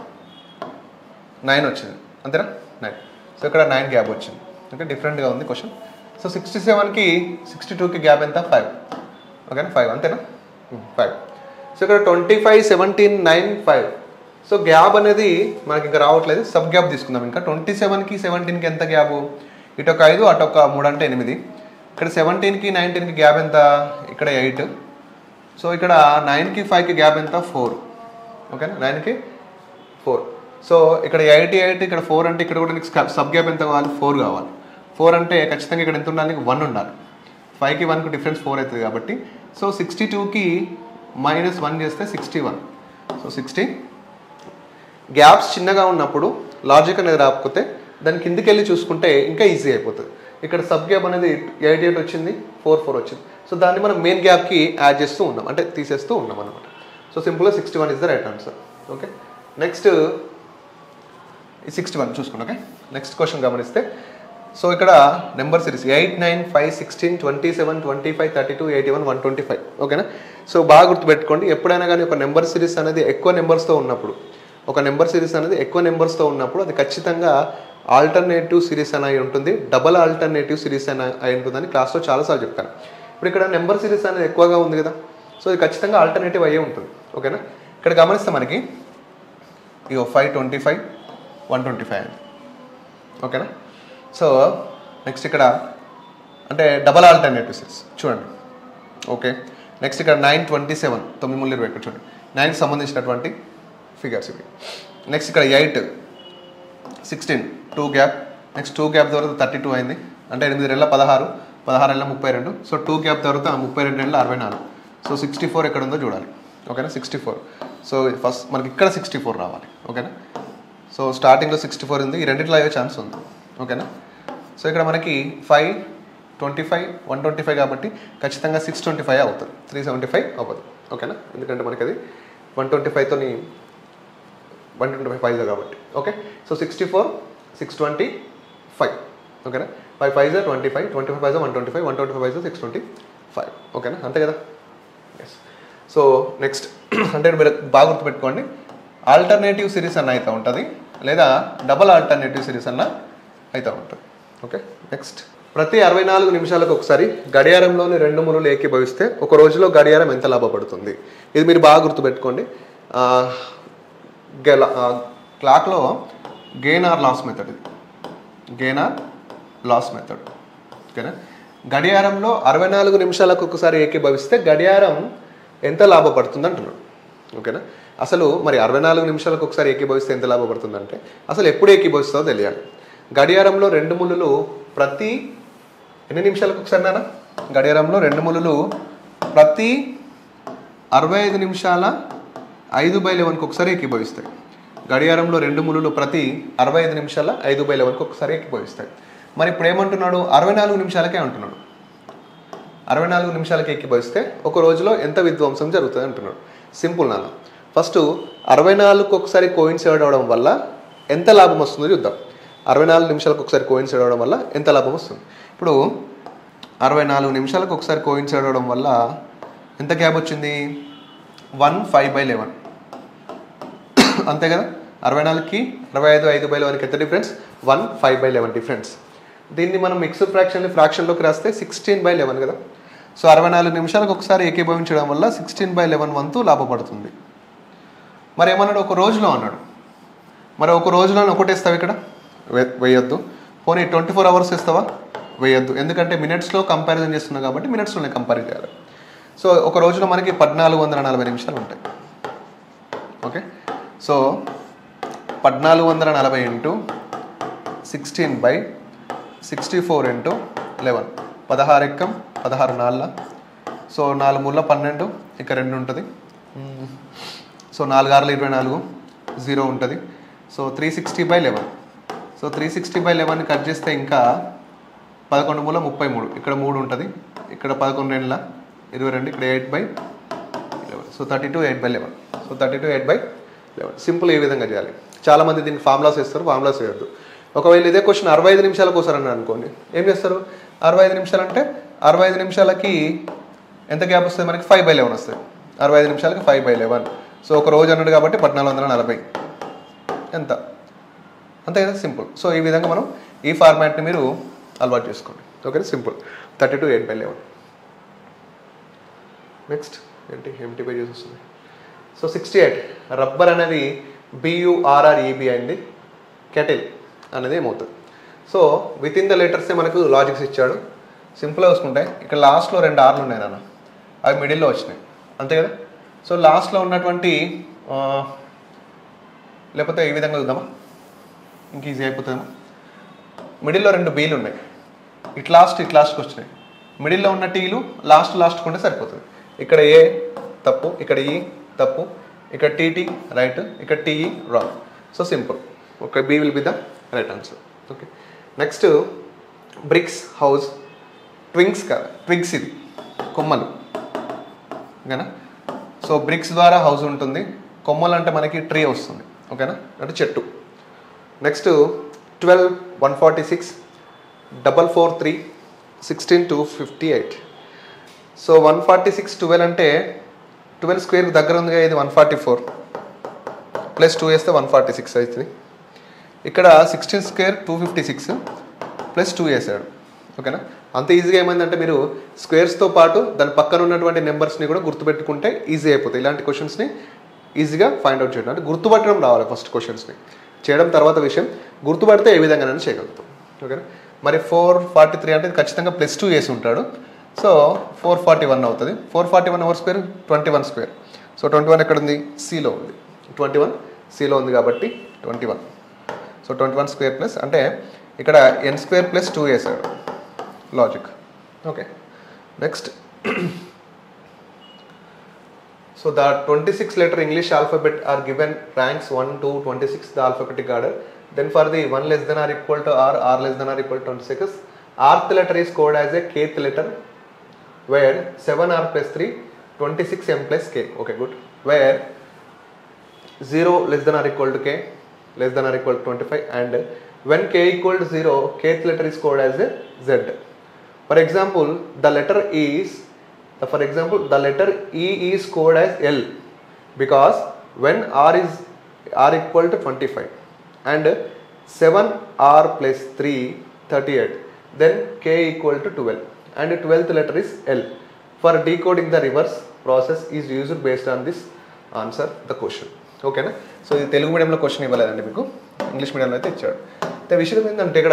S1: నైన్ వచ్చింది అంతేనా నైన్ సో ఇక్కడ నైన్ గ్యాప్ వచ్చింది ఓకే డిఫరెంట్గా ఉంది క్వశ్చన్ సో సిక్స్టీ సెవెన్కి సిక్స్టీ టూకి గ్యాప్ ఎంత ఫైవ్ ఓకేనా ఫైవ్ అంతేనా ఫైవ్ సో ఇక్కడ twenty five seventeen nine five so gap అనేది మనకి ఇంకా రావట్లేదు సబ్ గ్యాప్ తీసుకుందాం ఇంకా ట్వంటీ సెవెన్కి సెవెంటీన్కి ఎంత గ్యాప్ ఇటు ఒక ఐదు అటు ఒక మూడు అంటే ఎనిమిది ఇక్కడ సెవెంటీన్కి నైన్టీన్కి గ్యాప్ ఎంత ఇక్కడ ఎయిట్ సో ఇక్కడ నైన్కి ఫైవ్కి గ్యాప్ ఎంత ఫోర్ ఓకేనా నైన్కి ఫోర్ సో ఇక్కడ ఎయిటీ ఎయిట్ ఇక్కడ ఫోర్ అంటే ఇక్కడ కూడా నీకు సబ్ గ్యాప్ ఎంత కావాలి ఫోర్ కావాలి ఫోర్ అంటే ఖచ్చితంగా ఇక్కడ ఎంత ఉండాలి వన్ ఉండాలి ఫైవ్కి వన్కి డిఫరెన్స్ ఫోర్ అవుతుంది కాబట్టి సో సిక్స్టీ టూకి మైనస్ వన్ చేస్తే sixty one so sixty gaps చిన్నగా ఉన్నప్పుడు లాజిక్ అనేది రాకపోతే దాని కిందికి వెళ్ళి చూసుకుంటే ఇంకా ఈజీ అయిపోతుంది ఇక్కడ సబ్ గ్యాప్ అనేది ఎయిట్ ఎయిట్ వచ్చింది ఫోర్ ఫోర్ వచ్చింది సో దాన్ని మనం మెయిన్ గ్యాప్కి యాడ్ చేస్తూ ఉన్నాం అంటే తీసేస్తూ ఉన్నాం అనమాట సో సింపుల్గా sixty one is the right answer okay next ఈ సిక్స్టీ వన్ చూసుకోండి ఓకే నెక్స్ట్ క్వశ్చన్ గమనిస్తే సో ఇక్కడ number series eight nine five sixteen twenty seven twenty five thirty two eighty one one twenty five ఓకేనా so బాగా గుర్తుపెట్టుకోండి ఎప్పుడైనా కానీ ఒక నెంబర్ సిరీస్ అనేది ఎక్కువ నెంబర్స్తో ఉన్నప్పుడు ఒక నెంబర్ సిరీస్ అనేది ఎక్కువ నెంబర్స్తో ఉన్నప్పుడు అది ఖచ్చితంగా ఆల్టర్నేటివ్ సిరీస్ అని అయి ఉంటుంది డబల్ ఆల్టర్నేటివ్ సిరీస్ అని అయి ఉంటుందని క్లాస్లో చాలాసార్లు చెప్పాను ఇప్పుడు ఇక్కడ నెంబర్ సిరీస్ అనేది ఎక్కువగా ఉంది కదా సో ఇది ఖచ్చితంగా ఆల్టర్నేటివ్ అయ్యే ఉంటుంది ఓకేనా ఇక్కడ గమనిస్తే మనకి ఇగో five twenty five one twenty five అండి ఓకేనా సో నెక్స్ట్ ఇక్కడ అంటే డబల్ ఆల్టర్నేటివ్ సిరీస్ చూడండి ఓకే నెక్స్ట్ ఇక్కడ నైన్ ట్వంటీ సెవెన్ తొమ్మిది మూడు ఇరవై ఇక్కడ చూడండి నైన్కి సంబంధించినటువంటి ఫిగర్స్ ఇవి నెక్స్ట్ ఇక్కడ eight sixteen two gap next two gap తర్వాత థర్టీ టూ అయింది అంటే ఎనిమిది నెలల పదహారు పదహారు నెలల ముప్పై రెండు సో టూ గ్యాప్ తర్వాత ముప్పై రెండు నెలల అరవై నాలుగు సో సిక్స్టీ ఫోర్ ఎక్కడ ఉందో చూడాలి ఓకేనా సిక్స్టీ ఫోర్ సో ఫస్ట్ మనకి ఇక్కడ సిక్స్టీ ఫోర్ రావాలి ఓకేనా సో స్టార్టింగ్లో సిక్స్టీ ఫోర్ ఉంది ఈ రెండిట్లో అయ్యే ఛాన్స్ ఉంది ఓకేనా సో ఇక్కడ మనకి five twenty five one twenty five కాబట్టి ఖచ్చితంగా సిక్స్ ట్వంటీ ఫైవ్ అవుతుంది త్రీ సెవెంటీ ఫైవ్ అవ్వదు ఓకేనా ఎందుకంటే మనకి అది వన్ ట్వంటీ ఫైవ్తోని వన్ ట్వంటీ ఫైవ్ ఫైవ్ కాబట్టి okay so sixty four six twenty five ఓకేనా ఫైవ్ ఫైవ్ జా twenty five twenty five five one twenty five one twenty five five six twenty five ఓకేనా అంతే కదా ఎస్ సో నెక్స్ట్ అంటే మీరు బాగా గుర్తుపెట్టుకోండి ఆల్టర్నేటివ్ సిరీస్ అన్న అయితే ఉంటుంది లేదా డబల్ ఆల్టర్నేటివ్ సిరీస్ అన్న అయితే ఉంటుంది ఓకే నెక్స్ట్ ప్రతి అరవై నాలుగు నిమిషాలకు ఒకసారి గడియారంలోని రెండు మురులు ఏకీభవిస్తే ఒక రోజులో గడియారం ఎంత లాభపడుతుంది ఇది మీరు బాగా గుర్తుపెట్టుకోండి ఆ, గెల క్లాక్లో గెయిన్ ఆర్ లాస్ మెథడ్ ఇది గెయిన్ ఆర్ లాస్ మెథడ్ ఓకేనా గడియారంలో అరవై నాలుగు నిమిషాలకు ఒకసారి ఏకీభవిస్తే గడియారం ఎంత లాభపడుతుంది అంటున్నాడు ఓకేనా అసలు మరి అరవై నాలుగు నిమిషాలకు ఒకసారి ఏకీభవిస్తే ఎంత లాభపడుతుందంటే అసలు ఎప్పుడు ఏకీభవిస్తుందో తెలియాలి గడియారంలో రెండు ముళ్ళు ప్రతి ఎన్ని నిమిషాలకు ఒకసారి నాన్న గడియారంలో రెండు ముళ్ళు ప్రతి అరవై ఐదు నిమిషాల ఐదు బై లెవెన్కి ఒకసారి ఏకీభవిస్తాయి గడియారంలో రెండు ముళ్ళు ప్రతి అరవై ఐదు నిమిషాల ఐదు బై లెవెన్కి ఒకసారి ఏకీభవిస్తాయి మరి ఇప్పుడు ఏమంటున్నాడు అరవై నాలుగు నిమిషాలకే అంటున్నాడు అరవై నాలుగు నిమిషాలకి ఎక్కిపోయిస్తే ఒక రోజులో ఎంత విధ్వంసం జరుగుతుంది అంటున్నాడు సింపుల్ నాన్న ఫస్ట్ అరవై నాలుగుకి ఒకసారి కోయిన్సైడ్ అవడం వల్ల ఎంత లాభం వస్తుందో చూద్దాం అరవై నాలుగు నిమిషాలకు ఒకసారి కోయిన్సైడ్ అవడం వల్ల ఎంత లాభం వస్తుంది ఇప్పుడు అరవై నాలుగు నిమిషాలకు ఒకసారి కోయిన్సైడ్ అవడం వల్ల ఎంత గ్యాప్ వచ్చింది వన్ ఫైవ్ బై లెవెన్ అంతే కదా అరవై నాలుగుకి అరవై ఐదు ఐదు బై లెవెన్కి ఎంత difference one five by eleven difference దీన్ని మనం మిక్స్డ్ ఫ్రాక్షన్ ఫ్రాక్షన్లోకి రాస్తే సిక్స్టీన్ బై లెవెన్ కదా సో అరవై నాలుగు నిమిషాలకు ఒకసారి ఏకీభవించడం వల్ల సిక్స్టీన్ బై లెవెన్ వంతు లాభపడుతుంది మరి ఏమన్నాడు ఒక రోజులో అన్నాడు మరి ఒక రోజులో ఒకటేస్తావు ఇక్కడ వే- వేయొద్దు పోనీ ట్వంటీ ఫోర్ అవర్స్ ఇస్తావా వేయొద్దు ఎందుకంటే మినిట్స్లో కంపారిజన్ చేస్తున్నావు కాబట్టి మినిట్స్లోనే కంపేర్ చేయాలి సో ఒక రోజులో మనకి పద్నాలుగు వందల నలభై నిమిషాలు ఉంటాయి ఓకే సో పద్నాలుగు వందల నలభై into sixteen by sixty four into eleven పదహారు ఎక్కం పదహారు నాలుగు సో నాలుగు మూల పన్నెండు ఇక రెండు ఉంటుంది మ్మ్. సో నాలుగు ఆరులు ఇరవై నాలుగు జీరో ఉంటుంది so three sixty by eleven so three sixty by eleven cut చేస్తే ఇంకా పదకొండు మూల ముప్పై మూడు ఇక్కడ మూడు ఉంటుంది ఇక్కడ పదకొండు రెండుల ఇరవై రెండు ఇక్కడ eight by eleven so thirty two eight by eleven so thirty two eight by eleven simple ఏ విధంగా చేయాలి చాలామంది దీనికి ఫార్ములాస్ వేస్తారు ఫార్ములాస్ వేయద్దు ఒకవేళ ఇదే క్వశ్చన్ అరవై ఐదు నిమిషాలకు ఒకసారి అన్నారు అనుకోండి ఏం చేస్తారు అరవై ఐదు నిమిషాలు అంటే అరవై ఐదు నిమిషాలకి ఎంత గ్యాప్ వస్తుంది మనకి ఫైవ్ బై లెవెన్ వస్తుంది అరవై ఐదు నిమిషాలకి ఫైవ్ బై లెవెన్ సో ఒక రోజు అన్నాడు కాబట్టి పద్నాలుగు వందల నలభై ఎంత అంతే కదా సింపుల్ సో ఈ విధంగా మనం ఈ ఫార్మాట్ని మీరు అలవాటు చేసుకోండి okay simple thirty two eight by eleven next ఏంటి ఎంటీ పేజెస్ వస్తుంది సో సిక్స్టీ ఎయిట్ రబ్బర్ అనేది బియుఆర్ఆర్ఈబి అయింది కెటిల్ అనేది ఏమవుతుంది సో విత్ ఇన్ ద లెటర్సే మనకు లాజిక్స్ ఇచ్చాడు సింపుల్గా చూసుకుంటే ఇక్కడ లాస్ట్లో రెండు ఆర్లు ఉన్నాయి నాన్న అవి మిడిల్లో వచ్చినాయి అంతే కదా సో లాస్ట్లో ఉన్నటువంటి ఆ, లేకపోతే ఈ విధంగా చూద్దామా ఇంక ఈజీ అయిపోతుందేమో మిడిల్లో రెండు బీలు ఉన్నాయి ఇట్ లాస్ట్ ఇట్ లాస్ట్కి వచ్చినాయి మిడిల్లో ఉన్న టీలు లాస్ట్ లాస్ట్ కొంటే సరిపోతుంది ఇక్కడ ఏ తప్పు ఇక్కడ ఈ తప్పు ఇక్కడ టీటీ రైట్ ఇక్కడ T E wrong so simple okay B will be the right answer okay next bricks house twings కాదు ట్విగ్స్ ఇది కొమ్మలు ఓకేనా సో బ్రిక్స్ ద్వారా హౌస్ ఉంటుంది కొమ్మలు అంటే మనకి ట్రీ వస్తుంది ఓకేనా అంటే చెట్టు next twelve one forty six double four three sixteen two fifty eight so one forty six twelve అంటే ట్వెల్వ్ స్క్వేర్కి దగ్గర ఉందిగా ఇది one forty four plus two వేస్తే వన్ ఫార్టీ సిక్స్ అవుతుంది ఇక్కడ sixteen square two fifty six plus two వేసాడు ఓకేనా అంత ఈజీగా ఏమైందంటే మీరు స్క్వేర్స్తో పాటు దాని పక్కన ఉన్నటువంటి నెంబర్స్ని కూడా గుర్తుపెట్టుకుంటే ఈజీ అయిపోతాయి ఇలాంటి క్వశ్చన్స్ని ఈజీగా ఫైండ్ అవుట్ చేయడం అంటే గుర్తుపట్టడం రావాలి ఫస్ట్ క్వశ్చన్స్ని చేయడం తర్వాత విషయం గుర్తుపడితే ఏ విధంగానైనా చేయగలుగుతాం ఓకేనా మరి ఫోర్ ఫార్టీ త్రీ అంటే ఖచ్చితంగా ప్లస్ టూ వేసి ఉంటాడు సో ఫోర్ ఫార్టీ వన్ అవుతుంది four forty one hour square twenty one square so twenty one ఎక్కడ ఉంది సిలో ఉంది ట్వంటీ వన్ సిలో ఉంది కాబట్టి twenty one so twenty one square plus అంటే ఇక్కడ ఎన్ స్క్వేర్ ప్లస్ టూ వేసాడు logic okay next so the 26 letter English alphabet are given ranks 1 to 26 the alphabetic order. Then for the 1 less than or equal to R, R less than or equal to 26, rth letter is called as a kth letter where 7R plus 3, 26M plus K. Okay, good. Where 0 less than or equal to K, less than or equal to 25 and when K equal to 0, kth letter is called as a Z. For example, the letter is the- for example the letter E is coded as L because when R is R equal to 25 and 7R plus 3 38 then K equal to 12 and 12th letter is L. For decoding the reverse process is used based on this answer the question. ఓకేనా so ఇది తెలుగు మీడియంలో question ఇవ్వలేదండి మీకు English మీడియంలో అయితే ఇచ్చాడు అయితే విషయం ఏంటంటే ఇక్కడ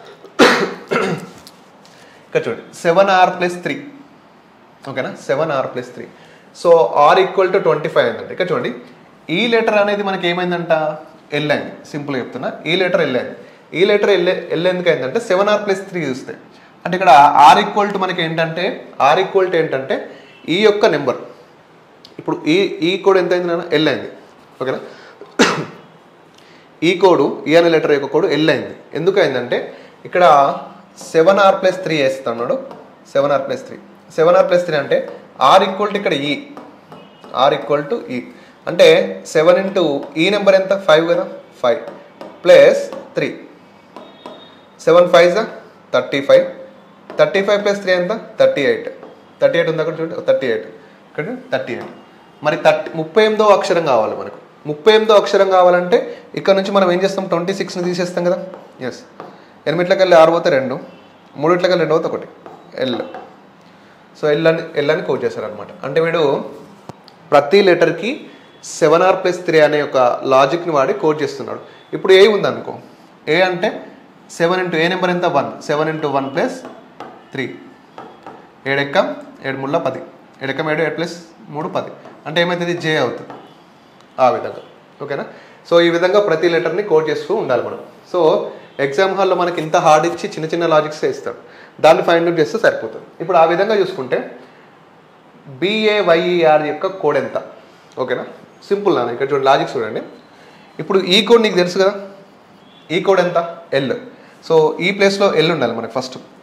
S1: ఇక్కడ చూడండి సెవెన్ ఆర్ ప్లస్ త్రీ ఓకేనా seven R plus three so R equal to twenty five అయిందంటే ఇక్కడ చూడండి ఈ లెటర్ అనేది మనకి ఏమైందంట ఎల్ అయింది సింపుల్గా చెప్తున్నా ఈ లెటర్ ఎల్ అయింది ఈ లెటర్ ఎల్ ఎల్ ఎందుకు అయిందంటే సెవెన్ ఆర్ ప్లస్ త్రీ చూస్తే అంటే ఇక్కడ ఆర్ ఈక్వల్ టు మనకి ఏంటంటే ఆర్ ఈక్వల్ టు ఏంటంటే ఈ యొక్క నెంబర్ ఇప్పుడు ఈ ఈ కోడ్ ఎంత అయింది నాన్న ఎల్ అయింది ఓకేనా ఈ కోడు ఈ అనే లెటర్ యొక్క కోడ్ ఎల్ అయింది ఎందుకు అయిందంటే ఇక్కడ సెవెన్ ఆర్ ప్లస్ త్రీ వేస్తున్నాడు seven R plus three seven R plus three అంటే ఆర్ ఈక్వల్ టు ఇక్కడ ఈ ఆర్ ఈక్వల్ టు ఈ అంటే సెవెన్ ఇంటూ ఈ నెంబర్ ఎంత ఫైవ్ కదా five plus three seven five జా thirty five thirty five plus three ఎంత థర్టీ ఎయిట్ థర్టీ ఎయిట్ ఉంది అక్కడ చూడండి థర్టీ ఎయిట్ ఇక్కడ థర్టీ ఎయిట్ మరి థర్టీ ముప్పై ఎనిమిదో అక్షరం కావాలి మనకు ముప్పై ఎనిమిదో అక్షరం కావాలంటే ఇక్కడ నుంచి మనం ఏం చేస్తాం ట్వంటీ సిక్స్ని తీసేస్తాం కదా ఎస్ ఎనిమిట్లకి వెళ్ళి ఆరు పోతే రెండు మూడిట్లకి వెళ్ళి రెండు పోతే ఒకటి ఎల్ సో ఎల్ అని ఎల్ అని కోట్ చేశారనమాట అంటే వీడు ప్రతి లెటర్కి సెవెన్ ఆర్ ప్లస్ త్రీ అనే ఒక లాజిక్ని వాడి కోడ్ చేస్తున్నాడు ఇప్పుడు ఏ ఉంది అనుకో ఏ అంటే సెవెన్ ఇంటూ ఏ నెంబర్ ఎంత one seven into one plus three ఏడెక్కం ఏడు ముళ్ళ పది ఏడెక్కం ఏడు ఏడు ప్లస్ మూడు పది అంటే ఏమవుతుంది జే అవుతుంది ఆ విధంగా ఓకేనా సో ఈ విధంగా ప్రతి లెటర్ని కోడ్ చేస్తూ ఉండాలి మనం సో ఎగ్జామ్ హాల్లో మనకి ఇంత హార్డ్ ఇచ్చి చిన్న చిన్న లాజిక్స్ ఇస్తాడు దాన్ని ఫైండ్ అవుట్ చేస్తే సరిపోతుంది ఇప్పుడు ఆ విధంగా చూసుకుంటే బిఏవైఈఆర్ యొక్క కోడ్ ఎంత ఓకేనా సింపుల్ నాన్న ఇక్కడ చూడండి లాజిక్ చూడండి ఇప్పుడు ఈ కోడ్ నీకు తెలుసు కదా ఈ కోడ్ ఎంత ఎల్ సో ఈ ప్లేస్లో ఎల్ ఉండాలి మనకి ఫస్ట్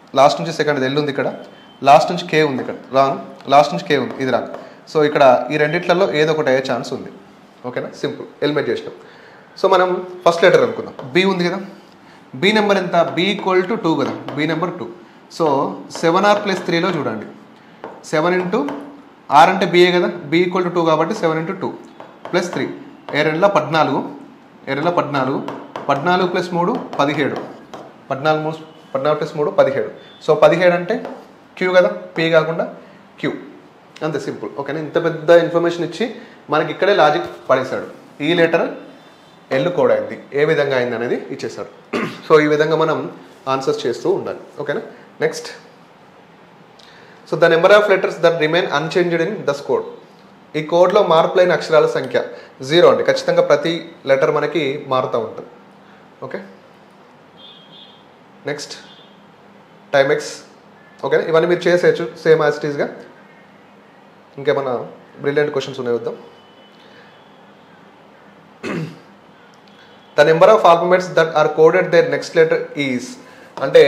S1: లాస్ట్ నుంచి సెకండ్ ఎల్ ఉంది ఇక్కడ లాస్ట్ నుంచి కే ఉంది ఇక్కడ రాంగ్ లాస్ట్ నుంచి కే ఉంది ఇది రాంగ్ సో ఇక్కడ ఈ రెండిట్లలో ఏదో ఒకటి అయ్యే ఛాన్స్ ఉంది ఓకేనా సింపుల్ ఎలిమినేట్ చేసినాం సో మనం ఫస్ట్ లెటర్ అనుకుందాం బి ఉంది కదా బి నెంబర్ ఎంత బి ఈక్వల్ టు టూ కదా B number two so seven R plus త్రీలో చూడండి సెవెన్ ఇంటూ ఆర్ అంటే బిఏ కదా బి ఈక్వల్ టు టూ కాబట్టి seven into two plus three ఏ రెండులో పద్నాలుగు ఏ రెండులో పద్నాలుగు పద్నాలుగు ప్లస్ మూడు పదిహేడు పద్నాలుగు మూడు పద్నాలుగు ప్లస్ మూడు పదిహేడు సో పదిహేడు అంటే క్యూ కదా పీ కాకుండా క్యూ అంతే సింపుల్ ఓకేనా ఇంత పెద్ద ఇన్ఫర్మేషన్ ఇచ్చి మనకి ఇక్కడే లాజిక్ పడేశాడు ఈ లెటర్ ఎల్లు కోడ్ అయింది ఏ విధంగా అయింది అనేది ఇచ్చేసాడు సో ఈ విధంగా మనం ఆన్సర్స్ చేస్తూ ఉండాలి ఓకేనా next so the number of letters that remain unchanged in this code ఈ కోడ్లో మార్పులైన అక్షరాల సంఖ్య జీరో అండి ఖచ్చితంగా ప్రతి లెటర్ మనకి మారుతూ ఉంటుంది okay next time X okay ఇవన్నీ మీరు చేసేయచ్చు సేమ్ యాజ్ టీజ్గా ఇంకేమైనా బ్రిలియంట్ క్వశ్చన్స్ ఉన్నాయి వద్దాం the number of alphabets that are coded there next letter is అంటే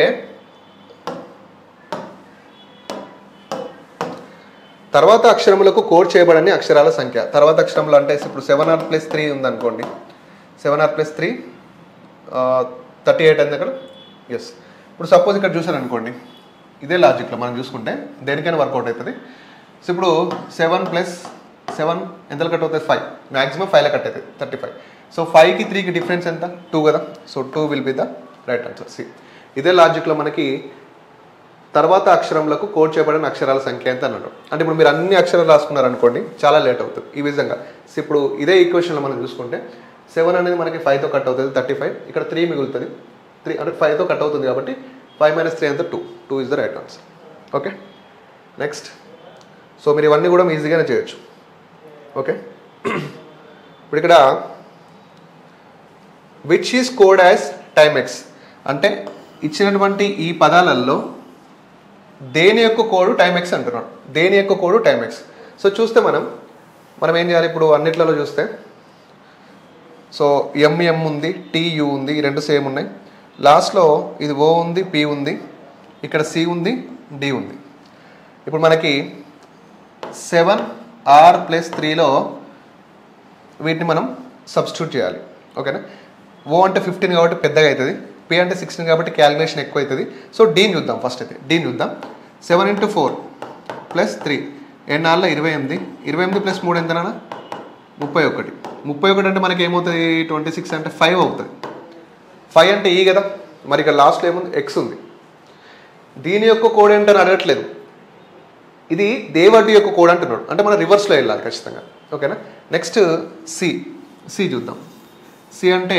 S1: తర్వాత అక్షరములకు కోడ్ చేయబడని అక్షరాల సంఖ్య తర్వాత అక్షరములు అంటే ఇప్పుడు సెవెన్ ఆర్ ప్లస్ త్రీ ఉందనుకోండి seven R plus three thirty eight అయింది అక్కడ ఎస్ ఇప్పుడు సపోజ్ ఇక్కడ చూసాను అనుకోండి ఇదే లాజిక్లో మనం చూసుకుంటే దేనికైనా వర్కౌట్ అవుతుంది సో ఇప్పుడు సెవెన్ ప్లస్ సెవెన్ ఎంతలో కట్ అవుతుంది ఫైవ్ మ్యాక్సిమం ఫైవ్లో కట్ అవుతుంది థర్టీ ఫైవ్ సో ఫైవ్కి త్రీకి డిఫరెన్స్ ఎంత టూ కదా so two will be the right answer C ఇదే లాజిక్లో మనకి తర్వాత అక్షరములకు కోడ్ చేయబడిన అక్షరాల సంఖ్య ఎంత అన్నాడు అంటే ఇప్పుడు మీరు అన్ని అక్షరాలు రాసుకున్నారు అనుకోండి చాలా లేట్ అవుతుంది ఈ విధంగా సో ఇప్పుడు ఇదే ఈక్వేషన్లో మనం చూసుకుంటే సెవెన్ అనేది మనకి ఫైవ్తో కట్ అవుతుంది థర్టీ ఫైవ్ ఇక్కడ త్రీ మిగులుతుంది త్రీ అంటే ఫైవ్తో కట్ అవుతుంది కాబట్టి ఫైవ్ మైనస్ త్రీ అంతా two two is the right answer okay next so మీరు ఇవన్నీ కూడా ఈజీగానే చేయొచ్చు ఓకే ఇప్పుడు ఇక్కడ which is code as time X అంటే ఇచ్చినటువంటి ఈ పదాలలో దేని యొక్క కోడ్ టైమ్ ఎక్స్ అంటున్నాడు దేని యొక్క కోడ్ టైమ్ ఎక్స్ సో చూస్తే మనం మనం ఏం చేయాలి ఇప్పుడు అన్నిట్లలో చూస్తే సో ఎంఎం ఉంది టీయు ఉంది ఈ రెండు సేమ్ ఉన్నాయి లాస్ట్లో ఇది ఓ ఉంది పి ఉంది ఇక్కడ సి ఉంది డి ఉంది ఇప్పుడు మనకి సెవెన్ ఆర్ ప్లస్ త్రీలో వీటిని మనం సబ్స్టిట్యూట్ చేయాలి ఓకేనా ఓ అంటే ఫిఫ్టీన్ కాబట్టి పెద్దగా అవుతుంది పి అంటే సిక్స్టీన్ కాబట్టి క్యాలిక్యులేషన్ ఎక్కువ అవుతుంది సో డీని చూద్దాం ఫస్ట్ అయితే డీని చూద్దాం seven into four plus three ఏడు నాలుగు ఇరవై ఎనిమిది ఇరవై ఎనిమిది ప్లస్ మూడు ఎంతనా ముప్పై ఒకటి ముప్పై ఒకటి అంటే మనకి ఏమవుతుంది ట్వంటీ సిక్స్ అంటే ఫైవ్ అవుతుంది ఫైవ్ అంటే ఈ కదా మరి ఇక్కడ లాస్ట్లో ఏముంది ఎక్స్ ఉంది దీని యొక్క కోడ్ ఏంటని అడగట్లేదు ఇది దేవటి యొక్క కోడ్ అంటున్నాడు అంటే మనం రివర్స్లో వెళ్ళాలి ఖచ్చితంగా ఓకేనా నెక్స్ట్ సి సి చూద్దాం సి అంటే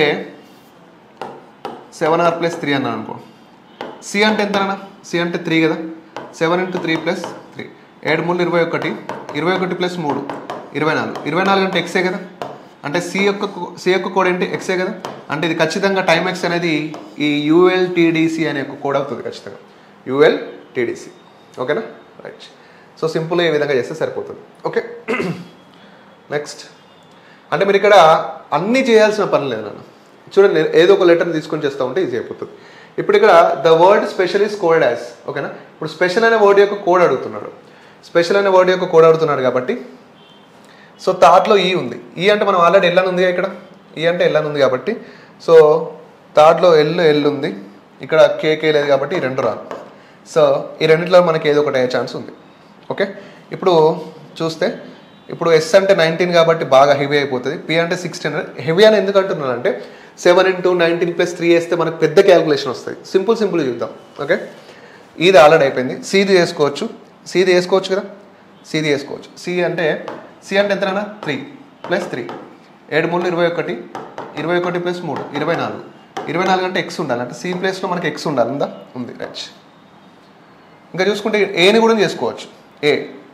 S1: సెవెన్ ఆర్ ప్లస్ త్రీ అన్నాను అనుకో సి అంటే ఎంతనా సి అంటే త్రీ కదా seven into three plus three ఏడు మూడు ఇరవై ఒకటి ఇరవై ఒకటి ప్లస్ మూడు ఇరవై నాలుగు ఇరవై నాలుగు అంటే ఎక్సే కదా అంటే సి యొక్క సి యొక్క కోడ్ ఏంటి ఎక్సే కదా అంటే ఇది ఖచ్చితంగా టైం ఎక్స్ అనేది ఈ యూఎల్ టీడీసీ అనే ఒక కోడ్ అవుతుంది ఖచ్చితంగా యూఎల్ టీడీసీ ఓకేనా రైట్ సో సింపుల్గా ఈ విధంగా చేస్తే సరిపోతుంది ఓకే నెక్స్ట్ అంటే మీరు ఇక్కడ అన్నీ చేయాల్సిన పని లేదు నాన్న చూడండి నేను ఏదో ఒక లెటర్ తీసుకొని చేస్తూ ఉంటే ఈజీ అయిపోతుంది ఇప్పుడు ఇక్కడ the word special is code as ఓకేనా ఇప్పుడు స్పెషల్ అనే వర్డ్ యొక్క కోడ్ అడుగుతున్నాడు స్పెషల్ అనే వర్డ్ యొక్క కోడ్ అడుగుతున్నాడు కాబట్టి సో థర్డ్లో ఈ ఉంది ఈ అంటే మనం ఆల్రెడీ ఎల్ అని ఉంది ఇక్కడ ఈ అంటే ఎల్ అని ఉంది కాబట్టి సో థర్డ్లో ఎల్ ఎల్ ఉంది ఇక్కడ కేకే లేదు కాబట్టి ఈ రెండు రాదు సో ఈ రెండిట్లో మనకి ఏదో ఒకటి అయ్యే ఛాన్స్ ఉంది ఓకే ఇప్పుడు చూస్తే ఇప్పుడు ఎస్ అంటే నైన్టీన్ కాబట్టి బాగా హెవీ అయిపోతుంది పి అంటే సిక్స్టీన్ హెవీ అని ఎందుకు అంటున్నాను అంటే seven into nineteen plus three వేస్తే మనకు పెద్ద క్యాలిక్యులేషన్ వస్తుంది సింపుల్ సింపుల్ చూద్దాం ఓకే ఇది ఆల్రెడీ అయిపోయింది సీది వేసుకోవచ్చు సీది వేసుకోవచ్చు కదా సీది వేసుకోవచ్చు సి అంటే సి అంటే ఎంతనా త్రీ ప్లస్ త్రీ ఏడు మూడు ఇరవై ఒకటి ఇరవై ఒకటి ప్లస్ మూడు ఇరవై నాలుగు ఇరవై నాలుగు అంటే ఎక్స్ ఉండాలి అంటే సి ప్లేస్లో మనకి ఎక్స్ ఉండాలి ఉందా ఉంది రైట్ ఇంకా చూసుకుంటే ఏని కూడా చేసుకోవచ్చు ఏ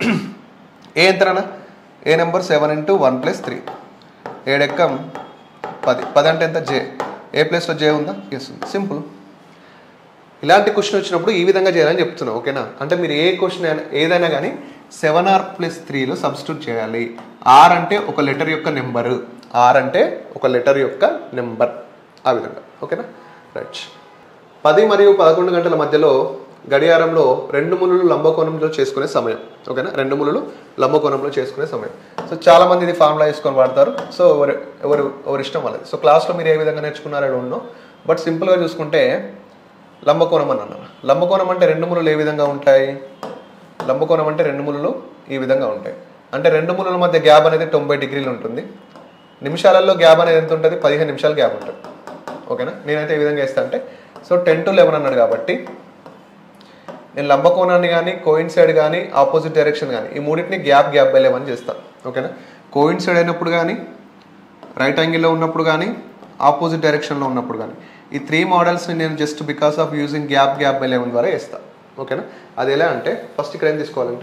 S1: ఏ ఎంతనా A number seven into one plus three ఏడెక్కం పది పది అంటే ఎంత జే ఏ ప్లేస్లో జే ఉందా ఎస్ ఉంది సింపుల్ ఇలాంటి క్వశ్చన్ వచ్చినప్పుడు ఈ విధంగా చేయాలని చెప్తున్నా ఓకేనా అంటే మీరు ఏ క్వశ్చన్ అయినా ఏదైనా కానీ సెవెన్ ఆర్ ప్లస్ త్రీలో సబ్స్టిట్యూట్ చేయాలి ఆర్ అంటే ఒక లెటర్ యొక్క నెంబరు ఆర్ అంటే ఒక లెటర్ యొక్క నెంబర్ ఆ విధంగా ఓకేనా రైట్ పది మరియు పదకొండు గంటల మధ్యలో గడియారంలో రెండు ముళ్ళు లంబకోణంలో చేసుకునే సమయం ఓకేనా రెండు ముళ్ళు లంబకోణంలో చేసుకునే సమయం సో చాలా మంది ఇది ఫార్ములా వేసుకొని వాడతారు సో ఎవరు ఎవరు ఎవరి ఇష్టం వాళ్ళది సో క్లాస్లో మీరు ఏ విధంగా నేర్చుకున్నారో ఉండో బట్ సింపుల్గా చూసుకుంటే లంబకోణం అని అన్నాను లంబకోణం అంటే రెండు ముళ్ళు ఏ విధంగా ఉంటాయి లంబకోణం అంటే రెండు ముళ్ళు ఈ విధంగా ఉంటాయి అంటే రెండు ముళ్ళల మధ్య గ్యాప్ అనేది తొంభై డిగ్రీలు ఉంటుంది నిమిషాలలో గ్యాప్ అనేది ఎంత ఉంటుంది పదిహేను నిమిషాలు గ్యాప్ ఉంటుంది ఓకేనా నేనైతే ఏ విధంగా వేస్తా అంటే సో టెన్ టు లెవెన్ అన్నాడు కాబట్టి నేను లంబకోణాన్ని కానీ కోయిన్సైడ్ కానీ ఆపోజిట్ డైరెక్షన్ కానీ ఈ మూడింటిని గ్యాప్ గ్యాప్ బై లెవెన్ చేస్తాను ఓకేనా కోయిన్సైడ్ అయినప్పుడు కానీ రైట్ యాంగిల్లో ఉన్నప్పుడు కానీ ఆపోజిట్ డైరెక్షన్లో ఉన్నప్పుడు కానీ ఈ త్రీ మోడల్స్ని నేను just because of using gap gap by eleven ద్వారా వేస్తాను ఓకేనా అది ఎలా అంటే ఫస్ట్ ఇక్కడ ఏం తీసుకోవాలంటే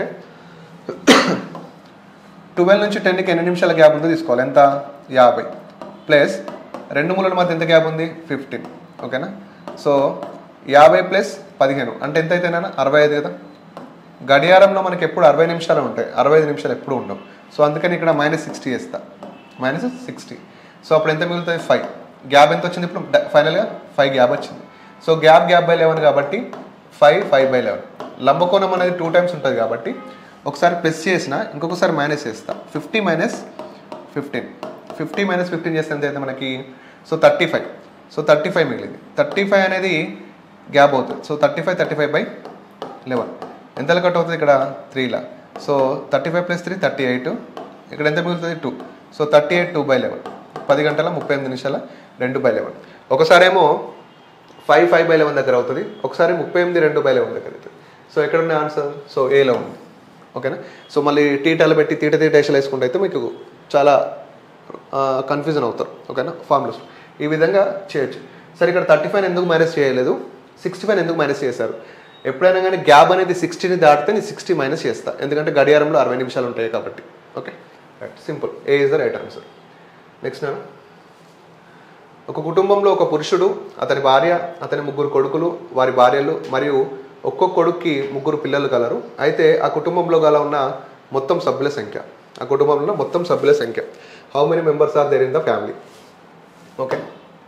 S1: ట్వెల్వ్ నుంచి టెన్కి ఎన్ని నిమిషాల గ్యాప్ ఉందో తీసుకోవాలి ఎంత యాభై ప్లస్ రెండు మూలల మధ్య ఎంత గ్యాప్ ఉంది ఫిఫ్టీన్ ఓకేనా సో యాభై ప్లస్ పదిహేను అంటే ఎంత అయితేనా అరవై ఐదు కదా గడియారంలో మనకి ఎప్పుడు అరవై నిమిషాలు ఉంటాయి అరవై ఐదు నిమిషాలు ఎప్పుడు ఉండవు సో అందుకని ఇక్కడ మైనస్ సిక్స్టీ వేస్తా మైనస్ సిక్స్టీ సో అప్పుడు ఎంత మిగులుతుంది ఫైవ్ గ్యాప్ ఎంత వచ్చింది ఇప్పుడు ఫైనల్గా ఫైవ్ గ్యాప్ వచ్చింది so gap gap by eleven కాబట్టి ఫైవ్ ఫైవ్ బై లెవెన్ లంబకోణం అనేది టూ టైమ్స్ ఉంటుంది కాబట్టి ఒకసారి ప్లస్ చేసిన ఇంకొకసారి మైనస్ చేస్తా fifty minus fifteen fifty minus fifteen చేస్తే ఎంత అయితే మనకి so thirty five so thirty five మిగిలింది థర్టీ ఫైవ్ అనేది గ్యాప్ అవుతుంది so thirty five thirty five by eleven ఎంతలో కట్ అవుతుంది ఇక్కడ త్రీలా so thirty five plus three thirty eight ఇక్కడ ఎంత మిగులుతుంది two so thirty eight two by eleven పది గంటల ముప్పై ఎనిమిది నిమిషాల రెండు బై లెవెన్ ఒకసారేమో ఫైవ్ ఫైవ్ బై లెవెన్ దగ్గర అవుతుంది ఒకసారి ముప్పై ఎనిమిది రెండు బై లెవెన్ దగ్గర అవుతుంది సో ఎక్కడ ఉన్న ఆన్సర్ సో ఏలో ఉంది ఓకేనా సో మళ్ళీ టీటాలు పెట్టి తీట తీట వేసలు వేసుకుంటే అయితే మీకు చాలా కన్ఫ్యూజన్ అవుతారు ఓకేనా ఫార్ములాస్ ఈ విధంగా చేయొచ్చు సరే ఇక్కడ థర్టీ ఫైవ్ ఎందుకు మైనస్ చేయలేదు సిక్స్టీ ఫైవ్ ఎందుకు మైనస్ చేశారు ఎప్పుడైనా కానీ గ్యాప్ అనేది సిక్స్టీని దాటితే నేను సిక్స్టీ మైనస్ చేస్తా ఎందుకంటే గడియారంలో అరవై నిమిషాలు ఉంటాయి కాబట్టి okay right simple A is the right answer next నేను ఒక కుటుంబంలో ఒక పురుషుడు అతని భార్య అతని ముగ్గురు కొడుకులు వారి భార్యలు మరియు ఒక్కొక్క కొడుక్కి ముగ్గురు పిల్లలు కలరు అయితే ఆ కుటుంబంలో గల ఉన్న మొత్తం సభ్యుల సంఖ్య ఆ కుటుంబంలో మొత్తం సభ్యుల సంఖ్య how many members are there in the family okay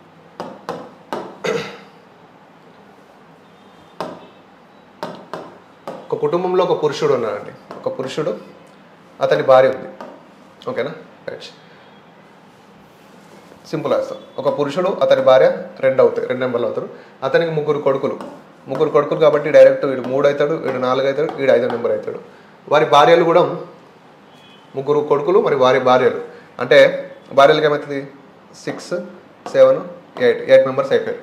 S1: ఒక కుటుంబంలో ఒక పురుషుడు ఉన్నాడండి ఒక పురుషుడు అతని భార్య ఉంది ఓకేనా రైట్ సింపుల్ వేస్తాం ఒక పురుషుడు అతని భార్య రెండు అవుతాయి రెండు నెంబర్లు అవుతారు అతనికి ముగ్గురు కొడుకులు ముగ్గురు కొడుకులు కాబట్టి డైరెక్ట్ వీడు మూడు అవుతాడు వీడు నాలుగు అవుతాడు వీడు ఐదో నెంబర్ అవుతాడు వారి భార్యలు కూడా ముగ్గురు కొడుకులు మరి వారి భార్యలు అంటే భార్యలకి ఏమవుతుంది six seven eight eight members అయిపోయారు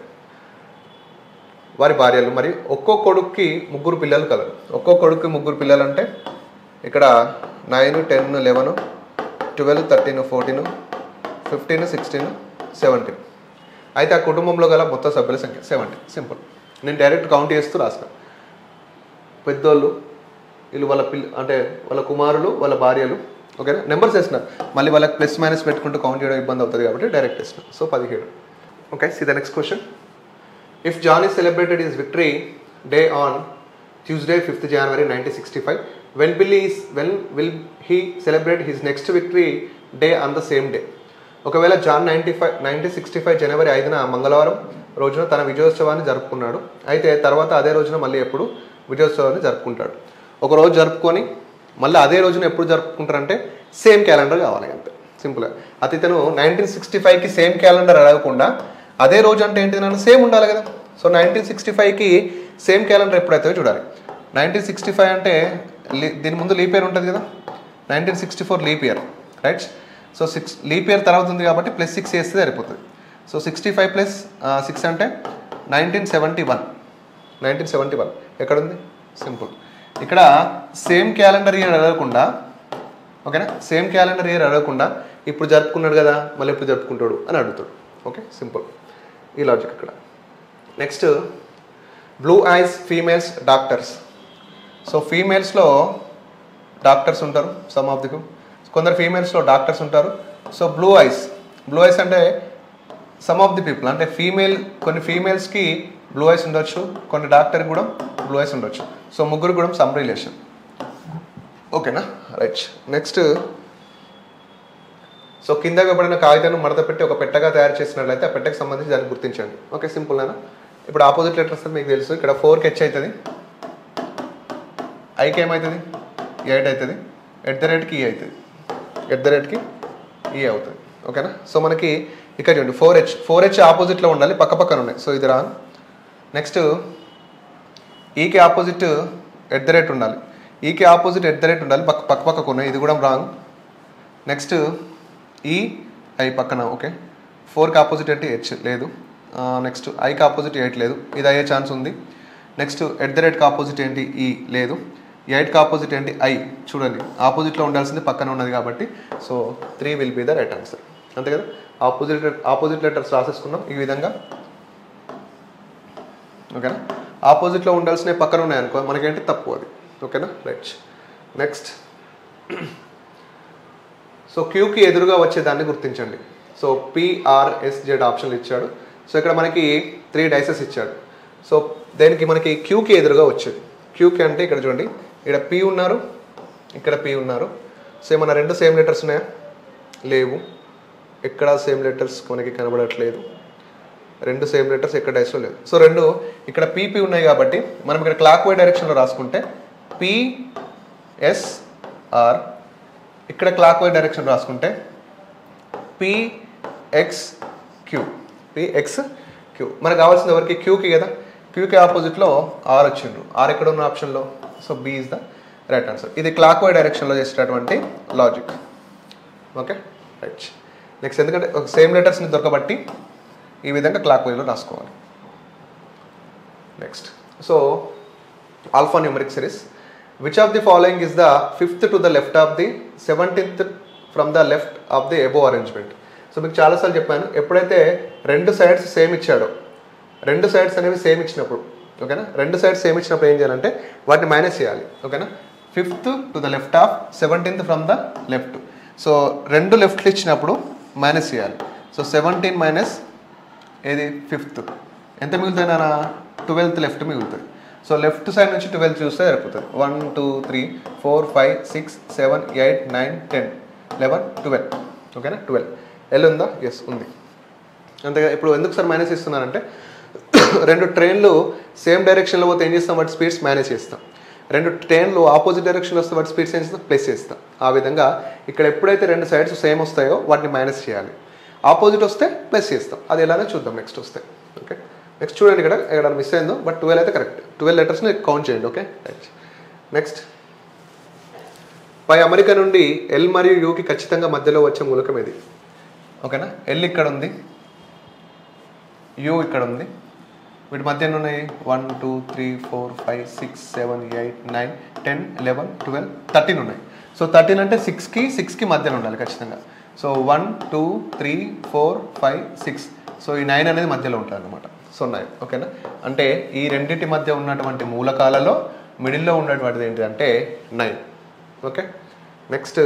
S1: వారి భార్యలు మరి ఒక్కో కొడుక్కి ముగ్గురు పిల్లలు కలరు ఒక్కో కొడుక్కి ముగ్గురు పిల్లలు అంటే ఇక్కడ nine ten eleven twelve thirteen fourteen fifteen sixteen seventeen అయితే ఆ కుటుంబంలో గల మొత్తం సభ్యుల సంఖ్య సెవెంటీన్ సింపుల్ నేను డైరెక్ట్ కౌంట్ చేస్తూ రాస్తాను పెద్దోళ్ళు వీళ్ళు వాళ్ళ పిల్ల అంటే వాళ్ళ కుమారులు వాళ్ళ భార్యలు ఓకేనా నెంబర్స్ వేస్తున్నారు మళ్ళీ వాళ్ళకి ప్లస్ మైనస్ పెట్టుకుంటూ కౌంట్ చేయడం ఇబ్బంది అవుతుంది కాబట్టి డైరెక్ట్ వేస్తున్నాను సో పదిహేడు okay C the next question If John is celebrated his victory day on Tuesday, 5th January 1965, when will he, when will he celebrate his next victory day on the same day? ఒకవేళ John ninety five nineteen sixty five జనవరి ఐదున మంగళవారం రోజున తన విజయోత్సవాన్ని జరుపుకున్నాడు అయితే తర్వాత అదే రోజున మళ్ళీ ఎప్పుడు విజయోత్సవాన్ని జరుపుకుంటాడు ఒక రోజు జరుపుకొని మళ్ళీ అదే రోజున ఎప్పుడు జరుపుకుంటారంటే సేమ్ క్యాలెండర్ కావాలి అంతే సింపుల్గా అది ఇతను నైన్టీన్ సిక్స్టీ ఫైవ్కి సేమ్ క్యాలెండర్ అడగకుండా అదే రోజు అంటే ఏంటి నన్ను సేమ్ ఉండాలి కదా సో నైన్టీన్ సిక్స్టీ ఫైవ్కి సేమ్ క్యాలెండర్ ఎప్పుడైతే చూడాలి నైన్టీన్ సిక్స్టీ ఫైవ్ అంటే లీ- దీని ముందు లీప్ ఇయర్ ఉంటుంది కదా nineteen sixty four leap year right so six leap year తర్వాత ఉంది కాబట్టి ప్లస్ సిక్స్ వేస్తే సరిపోతుంది so sixty five plus six అంటే nineteen seventy one nineteen seventy one ఎక్కడుంది సింపుల్ ఇక్కడ సేమ్ క్యాలెండర్ ఇయర్ అడగకుండా ఓకేనా సేమ్ క్యాలెండర్ ఇయర్ అడగకుండా ఇప్పుడు జరుపుకున్నాడు కదా మళ్ళీ ఎప్పుడు జరుపుకుంటాడు అని అడుగుతాడు ఓకే సింపుల్ ఈ లాజిక్ ఇక్కడ next blue eyes females doctors so ఫీమేల్స్లో డాక్టర్స్ ఉంటారు సమ్ ఆఫ్ ది కొందరు ఫీమేల్స్లో డాక్టర్స్ ఉంటారు so blue eyes blue eyes అంటే సమ్ ఆఫ్ ది పీపుల్ అంటే ఫీమేల్ కొన్ని ఫీమేల్స్కి బ్లూ ఐస్ ఉండొచ్చు కొన్ని డాక్టర్కి కూడా బ్లూ ఐస్ ఉండొచ్చు సో ముగ్గురు కూడా సమ్ రిలేషన్ ఓకేనా రైట్ నెక్స్ట్ సో కింద ఇవ్వబడిన కాగితాన్ని మడత పెట్టి ఒక పెట్టగా తయారు చేసినట్లయితే ఆ పెట్టకు సంబంధించి దాన్ని గుర్తించండి ఓకే సింపుల్ నానా ఇప్పుడు ఆపోజిట్ లెటర్స్ మీకు తెలుసు ఇక్కడ ఫోర్కి హెచ్ అవుతుంది ఐకి ఏమవుతుంది ఎయిట్ అవుతుంది ఎట్ ద రేట్కి ఈ అవుతుంది ఎట్ ద రేట్కి ఈ అవుతుంది ఓకేనా సో మనకి ఇక్కడ చూడండి ఫోర్ హెచ్ ఫోర్ హెచ్ ఆపోజిట్లో ఉండాలి పక్క పక్కన ఉన్నాయి సో ఇది రాంగ్ నెక్స్ట్ ఈకి ఆపోజిట్ ఎట్ ద రేట్ ఉండాలి ఈకి ఆపోజిట్ ఎట్ ద రేట్ ఉండాలి పక్క పక్క పక్కకు ఉన్నాయి ఇది కూడా రాంగ్ నెక్స్ట్ ఈ ఐ పక్కన ఓకే ఫోర్కి ఆపోజిట్ అంటే హెచ్ లేదు నెక్స్ట్ ఐకి ఆపోజిట్ ఎయిట్ లేదు ఇది అయ్యే ఛాన్స్ ఉంది నెక్స్ట్ ఎట్ ద రేట్కి ఆపోజిట్ ఏంటి ఈ లేదు ఎయిట్కి ఆపోజిట్ ఏంటి ఐ చూడండి ఆపోజిట్లో ఉండాల్సింది పక్కన ఉన్నది కాబట్టి so three will be the right answer అంతే కదా ఆపోజిట్ ఆపోజిట్ లెటర్స్ రాసేసుకున్నాం ఈ విధంగా ఓకేనా ఆపోజిట్లో ఉండాల్సిన పక్కన ఉన్నాయనుకో మనకేంటి తప్పు అది ఓకేనా రైట్ నెక్స్ట్ సో క్యూకి ఎదురుగా వచ్చేదాన్ని గుర్తించండి సో పిఆర్ఎస్జెడ్ ఆప్షన్లు ఇచ్చాడు సో ఇక్కడ మనకి త్రీ డైసెస్ ఇచ్చాడు సో దేనికి మనకి క్యూకి ఎదురుగా వచ్చేది క్యూకి అంటే ఇక్కడ చూడండి ఇక్కడ పి ఉన్నారు ఇక్కడ పి ఉన్నారు సో ఏమన్నా రెండు సేమ్ లెటర్స్ ఉన్నాయా లేవు ఎక్కడ సేమ్ లెటర్స్ మనకి కనబడట్లేదు రెండు సేమ్ లెటర్స్ ఎక్కడ డైస్లో లేవు సో రెండు ఇక్కడ పీపీ ఉన్నాయి కాబట్టి మనం ఇక్కడ క్లాక్ వై డైరెక్షన్లో రాసుకుంటే పిఎస్ఆర్ ఇక్కడ క్లాక్ వై డైరెక్షన్ రాసుకుంటే పిఎక్స్ క్యూ పిఎక్స్ క్యూ మనకు కావాల్సింది ఎవరికి క్యూకి కదా క్యూకి ఆపోజిట్లో ఆర్ వచ్చిండ్రు ఆర్ ఎక్కడ ఉన్న ఆప్షన్లో so B is the right answer ఇది క్లాక్ వై డైరెక్షన్లో చేసేటటువంటి లాజిక్ ఓకే రైట్ నెక్స్ట్ ఎందుకంటే సేమ్ లెటర్స్ని దొరకబట్టి ఈ విధంగా క్లాక్ వైలో రాసుకోవాలి next so alphanumeric series which of the following is the fifth to the left of the seventeenth from the left of the above arrangement so మీకు చాలాసార్లు చెప్పాను ఎప్పుడైతే రెండు సైడ్స్ సేమ్ ఇచ్చాడో రెండు సైడ్స్ అనేవి సేమ్ ఇచ్చినప్పుడు ఓకేనా రెండు సైడ్స్ సేమ్ ఇచ్చినప్పుడు ఏం చేయాలంటే వాటిని మైనస్ చేయాలి ఓకేనా fifth to the left of seventeenth from the left so రెండు లెఫ్ట్లు ఇచ్చినప్పుడు మైనస్ చేయాలి సో సెవెంటీన్ మైనస్ ఏది ఫిఫ్త్ ఎంత మిగులుతుంది నాన్న ట్వెల్త్ లెఫ్ట్ మిగులుతుంది సో లెఫ్ట్ సైడ్ నుంచి ట్వెల్త్ చూస్తే సరిపోతుంది one two three four five six seven eight nine ten eleven twelve ఓకేనా ట్వెల్వ్ ఎల్ ఉందా ఎస్ ఉంది అంతేగా ఇప్పుడు ఎందుకు సార్ మైనస్ ఇస్తున్నానంటే రెండు ట్రైన్లు సేమ్ డైరెక్షన్లో పోతే ఏం చేస్తాం వాటి స్పీడ్స్ మేనేజ్ చేస్తాం రెండు ట్రైన్లు ఆపోజిట్ డైరెక్షన్లో వస్తే వాటి స్పీడ్స్ ఏం చేస్తాం ప్లస్ చేస్తాం ఆ విధంగా ఇక్కడ ఎప్పుడైతే రెండు సైడ్స్ సేమ్ వస్తాయో వాటిని మైనస్ చేయాలి ఆపోజిట్ వస్తే ప్లస్ చేస్తాం అది ఎలానో చూద్దాం నెక్స్ట్ వస్తే ఓకే నెక్స్ట్ చూడండి ఇక్కడ ఇక్కడ మిస్ అయిందో బట్ ట్వెల్వ్ అయితే కరెక్ట్ ట్వెల్వ్ లెటర్స్ని కౌంట్ చేయండి ఓకే రైట్ నెక్స్ట్ పై అమెరికా నుండి ఎల్ మరియు యూకి ఖచ్చితంగా మధ్యలో వచ్చే మూలకం ఇది ఓకేనా ఎల్ ఇక్కడ ఉంది యూ ఇక్కడ ఉంది వీటి మధ్య ఎన్ని ఉన్నాయి one two three four five six seven eight nine ten eleven twelve thirteen ఉన్నాయి సో థర్టీన్ అంటే సిక్స్కి సిక్స్కి మధ్యలో ఉండాలి ఖచ్చితంగా so one two three four five six so ఈ నైన్ అనేది మధ్యలో ఉంటుంది అనమాట సో నైన్ ఓకేనా అంటే ఈ రెండింటి మధ్య ఉన్నటువంటి మూలకాలలో మిడిల్లో ఉన్నటువంటిది ఏంటంటే నైన్ ఓకే నెక్స్ట్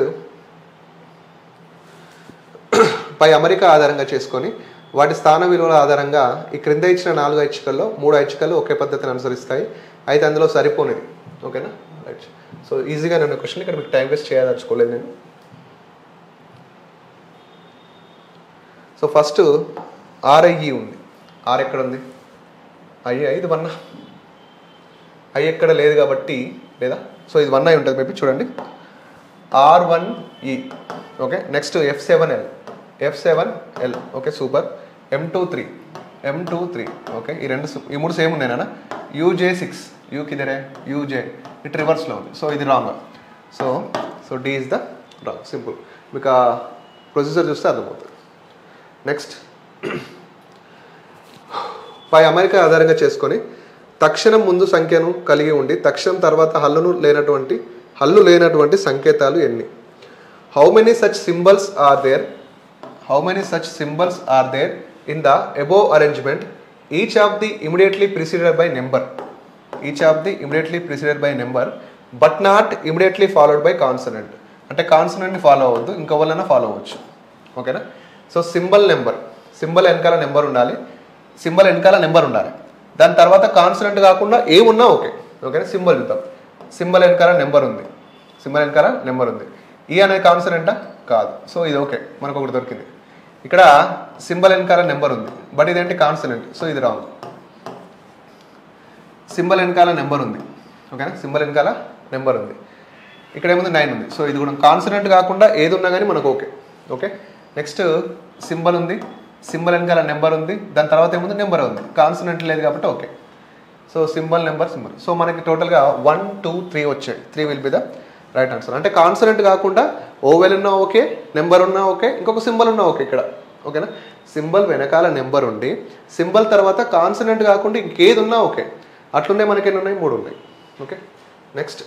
S1: పై అమరిక ఆధారంగా చేసుకొని వాటి స్థాన విలువల ఆధారంగా ఈ క్రింద ఇచ్చిన నాలుగు ఐచ్ఛికల్లో మూడు ఐచ్ఛికలు ఒకే పద్ధతిని అనుసరిస్తాయి అయితే అందులో సరిపోనిది ఓకేనా రైట్ సో ఈజీగా నేను క్వశ్చన్ ఇక్కడ మీకు టైం వేస్ట్ చేయదలుచుకోలేదు నేను సో ఫస్ట్ ఆర్ఐఈ ఉంది ఆర్ ఎక్కడ ఉంది ఐ ఇది వన్ ఐ ఎక్కడ లేదు కాబట్టి లేదా సో ఇది వన్ ఐ ఉంటుంది మేబీ చూడండి R one E okay next F seven L F seven L okay super M two three M two three okay ఈ రెండు సు- ఈ మూడు సేమ్ ఉన్నాయి నాన్న యూజే సిక్స్ యూ కిదరే యూజే ఇట్ రివర్స్లో ఉంది సో ఇది wrong so so D is the wrong simple మీకు ఆ ప్రొసీజర్ చూస్తే అర్థమవుతుంది నెక్స్ట్ పై అమెరికా ఆధారంగా చేసుకొని తక్షణం ముందు సంఖ్యను కలిగి ఉండి తక్షణం తర్వాత హల్లును లేనటువంటి హల్లు లేనటువంటి సంకేతాలు ఎన్ని how many such symbols are there how many such symbols are there in the above arrangement each of the immediately preceded by number each of the immediately preceded by number but not immediately followed by consonant అంటే కాన్సనెంట్ని follow అవ్వద్దు ఇంకెవరైనా follow అవ్వచ్చు ఓకేనా so symbol number symbol వెనకాల number ఉండాలి symbol వెనకాల number ఉండాలి దాని తర్వాత కాన్సనెంట్ కాకుండా ఏమున్నా ఓకే ఓకేనా సింబల్ చూద్దాం సింబల్ వెనకాల నెంబర్ ఉంది సింబల్ వెనకాల నెంబర్ ఉంది ఈ అనేది కాన్సనెంటా కాదు సో ఇది ఓకే మనకు ఒకటి దొరికింది ఇక్కడ సింబల్ వెనకాల నెంబర్ ఉంది బట్ ఇదేంటి కాన్సనెంట్ సో ఇది రాంగ్ సింబల్ వెనకాల నెంబర్ ఉంది ఓకేనా సింబల్ వెనకాల నెంబర్ ఉంది ఇక్కడ ఏముంది నైన్ ఉంది సో ఇది కూడా కాన్సనెంట్ కాకుండా ఏది ఉన్నా కానీ మనకు ఓకే ఓకే నెక్స్ట్ సింబల్ ఉంది సింబల్ వెనకాల నెంబర్ ఉంది దాని తర్వాత ఏముంది నెంబర్ ఉంది కాన్సనెంట్ లేదు కాబట్టి okay so symbol number symbol so మనకి టోటల్గా వన్ టూ త్రీ వచ్చాయి three will be the right answer అంటే కాన్సనెంట్ కాకుండా ఓవెల్ ఉన్నా ఓకే నెంబర్ ఉన్నా ఓకే ఇంకొక సింబల్ ఉన్నా ఓకే ఇక్కడ ఓకేనా సింబల్ వెనకాల నెంబర్ ఉండి సింబల్ తర్వాత కాన్సనెంట్ కాకుండా ఇంకేది ఉన్నా ఓకే అట్లునే మనకి ఎన్ని ఉన్నాయి మూడు ఉన్నాయి ఓకే నెక్స్ట్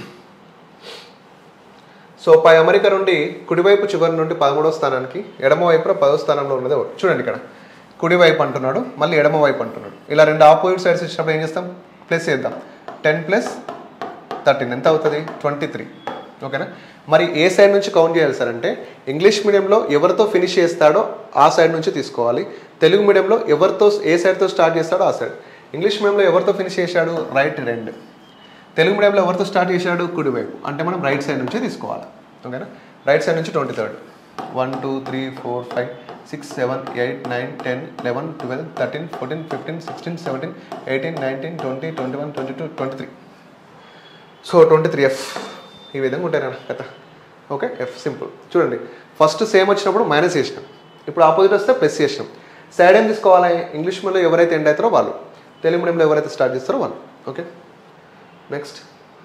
S1: సో పై అమెరికా నుండి కుడివైపు చివరి నుండి పదమూడవ స్థానానికి ఎడమ వైపున పదో స్థానంలో ఉన్నది ఒకటి చూడండి ఇక్కడ కుడివైపు అంటున్నాడు మళ్ళీ ఎడమ వైపు అంటున్నాడు ఇలా రెండు ఆపోజిట్ సైడ్స్ ఇచ్చినప్పుడు ఏం చేస్తాం ప్లస్ చేద్దాం టెన్ ప్లస్ థర్టీన్ ఎంత అవుతుంది ట్వంటీ త్రీ ఓకేనా మరి ఏ సైడ్ నుంచి కౌంట్ చేయాలి సార్ అంటే ఇంగ్లీష్ మీడియంలో ఎవరితో ఫినిష్ చేస్తాడో ఆ సైడ్ నుంచి తీసుకోవాలి తెలుగు మీడియంలో ఎవరితో ఏ సైడ్తో స్టార్ట్ చేస్తాడో ఆ సైడ్ ఇంగ్లీష్ మీడియంలో ఎవరితో ఫినిష్ చేశాడు రైట్ రెండు తెలుగు మీడియంలో ఎవరితో స్టార్ట్ చేశాడు కుడివైపు అంటే మనం రైట్ సైడ్ నుంచి తీసుకోవాలి ఓకేనా రైట్ సైడ్ నుంచి twenty third one two three four five six seven eight nine ten eleven twelve thirteen fourteen fifteen sixteen seventeen eighteen nineteen twenty twenty one twenty two twenty three so twenty three F ఈ విధంగా ఉంటాయి నా కథ okay F simple చూడండి first same వచ్చినప్పుడు minus చేసినాం ఇప్పుడు opposite వస్తే ప్లస్ చేసినాం సైడ్ ఏం తీసుకోవాలి ఇంగ్లీష్ మీడియంలో ఎవరైతే ఎండ్ అవుతారో వాళ్ళు తెలుగు మీడియంలో ఎవరైతే స్టార్ట్ చేస్తారో వాళ్ళు okay next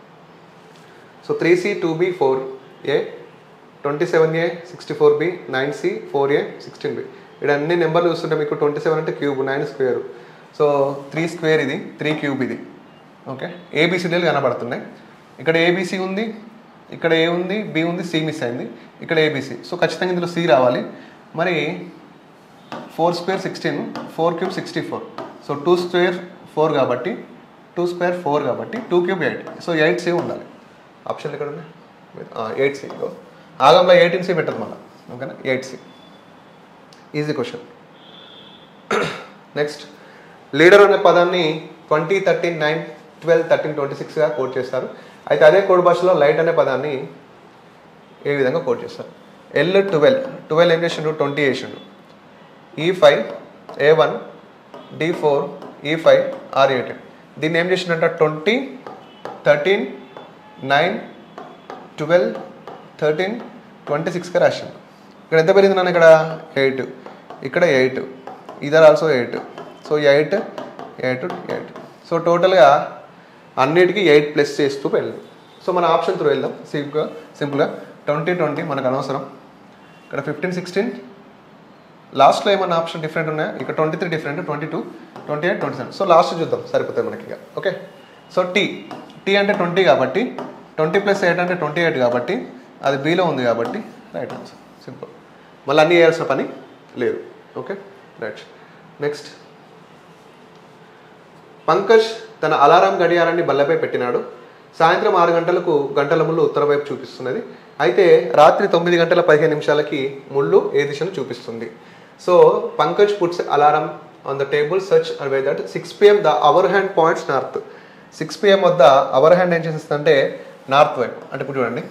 S1: so three C two B four A twenty seven A sixty four B nine C four A sixteen B ఇక్కడ అన్ని నెంబర్లు చూస్తుంటే మీకు ట్వంటీ సెవెన్ అంటే cube nine square so three square ఇది త్రీ క్యూబ్ ఇది okay ఏబిసిడీలు కనబడుతున్నాయి ఇక్కడ ఏబిసి ఉంది ఇక్కడ ఏ ఉంది బి ఉంది సి మిస్ అయింది ఇక్కడ ఏబిసి సో ఖచ్చితంగా ఇందులో సి రావాలి మరి four square sixteen four cube sixty four so two square four కాబట్టి టూ స్క్వేర్ ఫోర్ కాబట్టి two cube eight so eight C ఉండాలి ఆప్షన్ ఎక్కడ ఉన్నాయి ఎయిట్ సి ఆగంలో ఎయిటీన్ సి పెట్టదు మళ్ళీ ఓకేనా eight C easy question next leader అనే పదాన్ని twenty thirteen nine twelve thirteen twenty సిక్స్గా కోడ్ చేస్తారు అయితే అదే కోడ్ భాషలో లైట్ అనే పదాన్ని ఏ విధంగా కోడ్ చేస్తారు ఎల్ ట్వెల్వ్ ట్వెల్వ్ ఏం చేసిండు ట్వంటీ వేసిండు E five A one D four E five R eight దీన్ని ఏం చేసిండంట twenty thirteen nine twelve thirteen twenty సిక్స్గా రాసిండు ఇక్కడ ఎంత పెరిగింది నన్ను ఇక్కడ ఎయిట్ ఇక్కడ ఎయిట్ ఇదర్ also eight so eight eight eight so టోటల్గా అన్నిటికీ ఎయిట్ ప్లస్ చేస్తూ వెళ్ళింది సో మన ఆప్షన్ త్రూ వెళ్దాం సింపుల్గా సింపుల్గా ట్వంటీ ట్వంటీ మనకు అనవసరం ఇక్కడ ఫిఫ్టీన్ సిక్స్టీన్ లాస్ట్లో ఏమన్నా ఆప్షన్ డిఫరెంట్ ఉన్నాయా ఇక్కడ twenty three different twenty two twenty eight twenty seven so last చూద్దాం సరిపోతాయి మనకి ఇక ఓకే సో టీ టీ అంటే ట్వంటీ కాబట్టి ట్వంటీ ప్లస్ ఎయిట్ అంటే ట్వంటీ ఎయిట్ కాబట్టి అది బీలో ఉంది కాబట్టి రైట్ ఆన్సర్ సింపుల్ మళ్ళీ అన్నీ చేయాల్సిన పని లేదు ఓకే రైట్ నెక్స్ట్ పంకజ్ తన అలారం గడియారాన్ని బల్లపై పెట్టినాడు సాయంత్రం ఆరు గంటలకు గంటల ముళ్ళు ఉత్తర వైపు చూపిస్తున్నది అయితే రాత్రి తొమ్మిది గంటల పదిహేను నిమిషాలకి ముళ్ళు ఏ దిశను చూపిస్తుంది so Pankaj puts alarm on the table సర్చ్ away that six PM the hour hand points north six PM వద్ద అవర్ హ్యాండ్ ఏం చేసేస్తుందంటే నార్త్ వైపు అంటే ఇప్పుడు చూడండి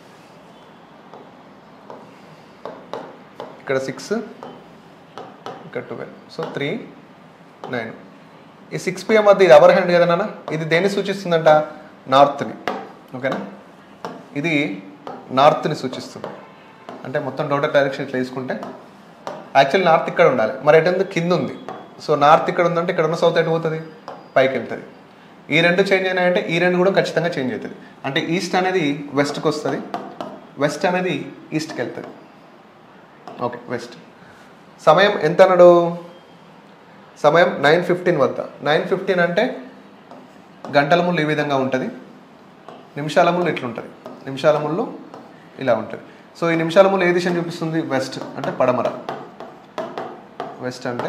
S1: ఇక్కడ సిక్స్ ఇక్కడ ట్వెల్వ్ సో త్రీ నైన్ ఈ సిక్స్ పిఎం వద్ద ఇది అవర్ హ్యాండ్ కదా నాన్న ఇది దేన్ని సూచిస్తుందంట నార్త్ని ఓకేనా ఇది నార్త్ని సూచిస్తుంది అంటే మొత్తం టోటల్ డైరెక్షన్ ఇట్లా తీసుకుంటే యాక్చువల్లీ నార్త్ ఇక్కడ ఉండాలి మరి ఎటు ఉంది కింద ఉంది సో నార్త్ ఇక్కడ ఉందంటే ఇక్కడ ఉన్న సౌత్ ఎటు పోతుంది పైకి వెళ్తుంది ఈ రెండు చేంజ్ అయినాయంటే ఈ రెండు కూడా ఖచ్చితంగా చేంజ్ అవుతుంది అంటే ఈస్ట్ అనేది వెస్ట్కి వస్తుంది వెస్ట్ అనేది ఈస్ట్కి వెళ్తుంది ఓకే వెస్ట్ సమయం ఎంత అన్నాడు సమయం నైన్ ఫిఫ్టీన్ వద్ద నైన్ ఫిఫ్టీన్ అంటే గంటల ముళ్ళు ఈ విధంగా ఉంటుంది నిమిషాల ముళ్ళు ఇట్లుంటుంది నిమిషాల ముళ్ళు ఇలా ఉంటుంది సో ఈ నిమిషాల ముళ్ళు ఏ దిశను చూపిస్తుంది వెస్ట్ అంటే పడమర వెస్ట్ అంటే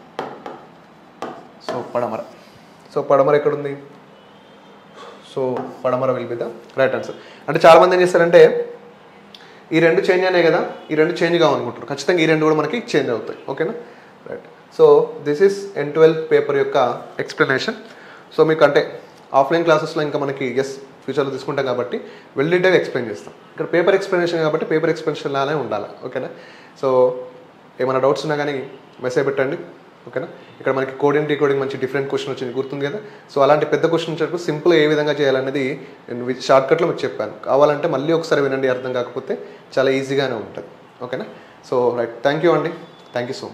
S1: సో పడమర సో పడమర ఎక్కడుంది సో పడమర will be the right answer అంటే చాలామంది ఏం చేస్తారంటే ఈ రెండు చేంజ్ అయినాయి కదా ఈ రెండు చేంజ్ కావాలనుకుంటారు ఖచ్చితంగా ఈ రెండు కూడా మనకి చేంజ్ అవుతాయి ఓకేనా right so this is an twelve paper యొక్క ఎక్స్ప్లెనేషన్ సో మీకు అంటే ఆఫ్లైన్ క్లాసెస్లో ఇంకా మనకి ఎస్ ఫ్యూచర్లో తీసుకుంటాం కాబట్టి వెల్ డీటెయిల్ ఎక్స్ప్లెయిన్ చేస్తాం ఇక్కడ పేపర్ ఎక్స్ప్లెనేషన్ కాబట్టి పేపర్ ఎక్స్ప్లెనేషన్ లానే ఉండాలి ఓకేనా సో ఏమైనా డౌట్స్ ఉన్నా కానీ మెసేజ్ పెట్టండి ఓకేనా ఇక్కడ మనకి కోడింగ్ డీకోడింగ్ మంచి డిఫరెంట్ క్వశ్చన్ వచ్చింది గుర్తుంది కదా సో అలాంటి పెద్ద క్వశ్చన్ వచ్చినప్పుడు సింపుల్ ఏ విధంగా చేయాలనేది నేను షార్ట్కట్లో మీకు చెప్పాను కావాలంటే మళ్ళీ ఒకసారి వినండి అర్థం కాకపోతే చాలా ఈజీగానే ఉంటుంది ఓకేనా సో రైట్ థ్యాంక్ యూ అండి థ్యాంక్ యూ సో మచ్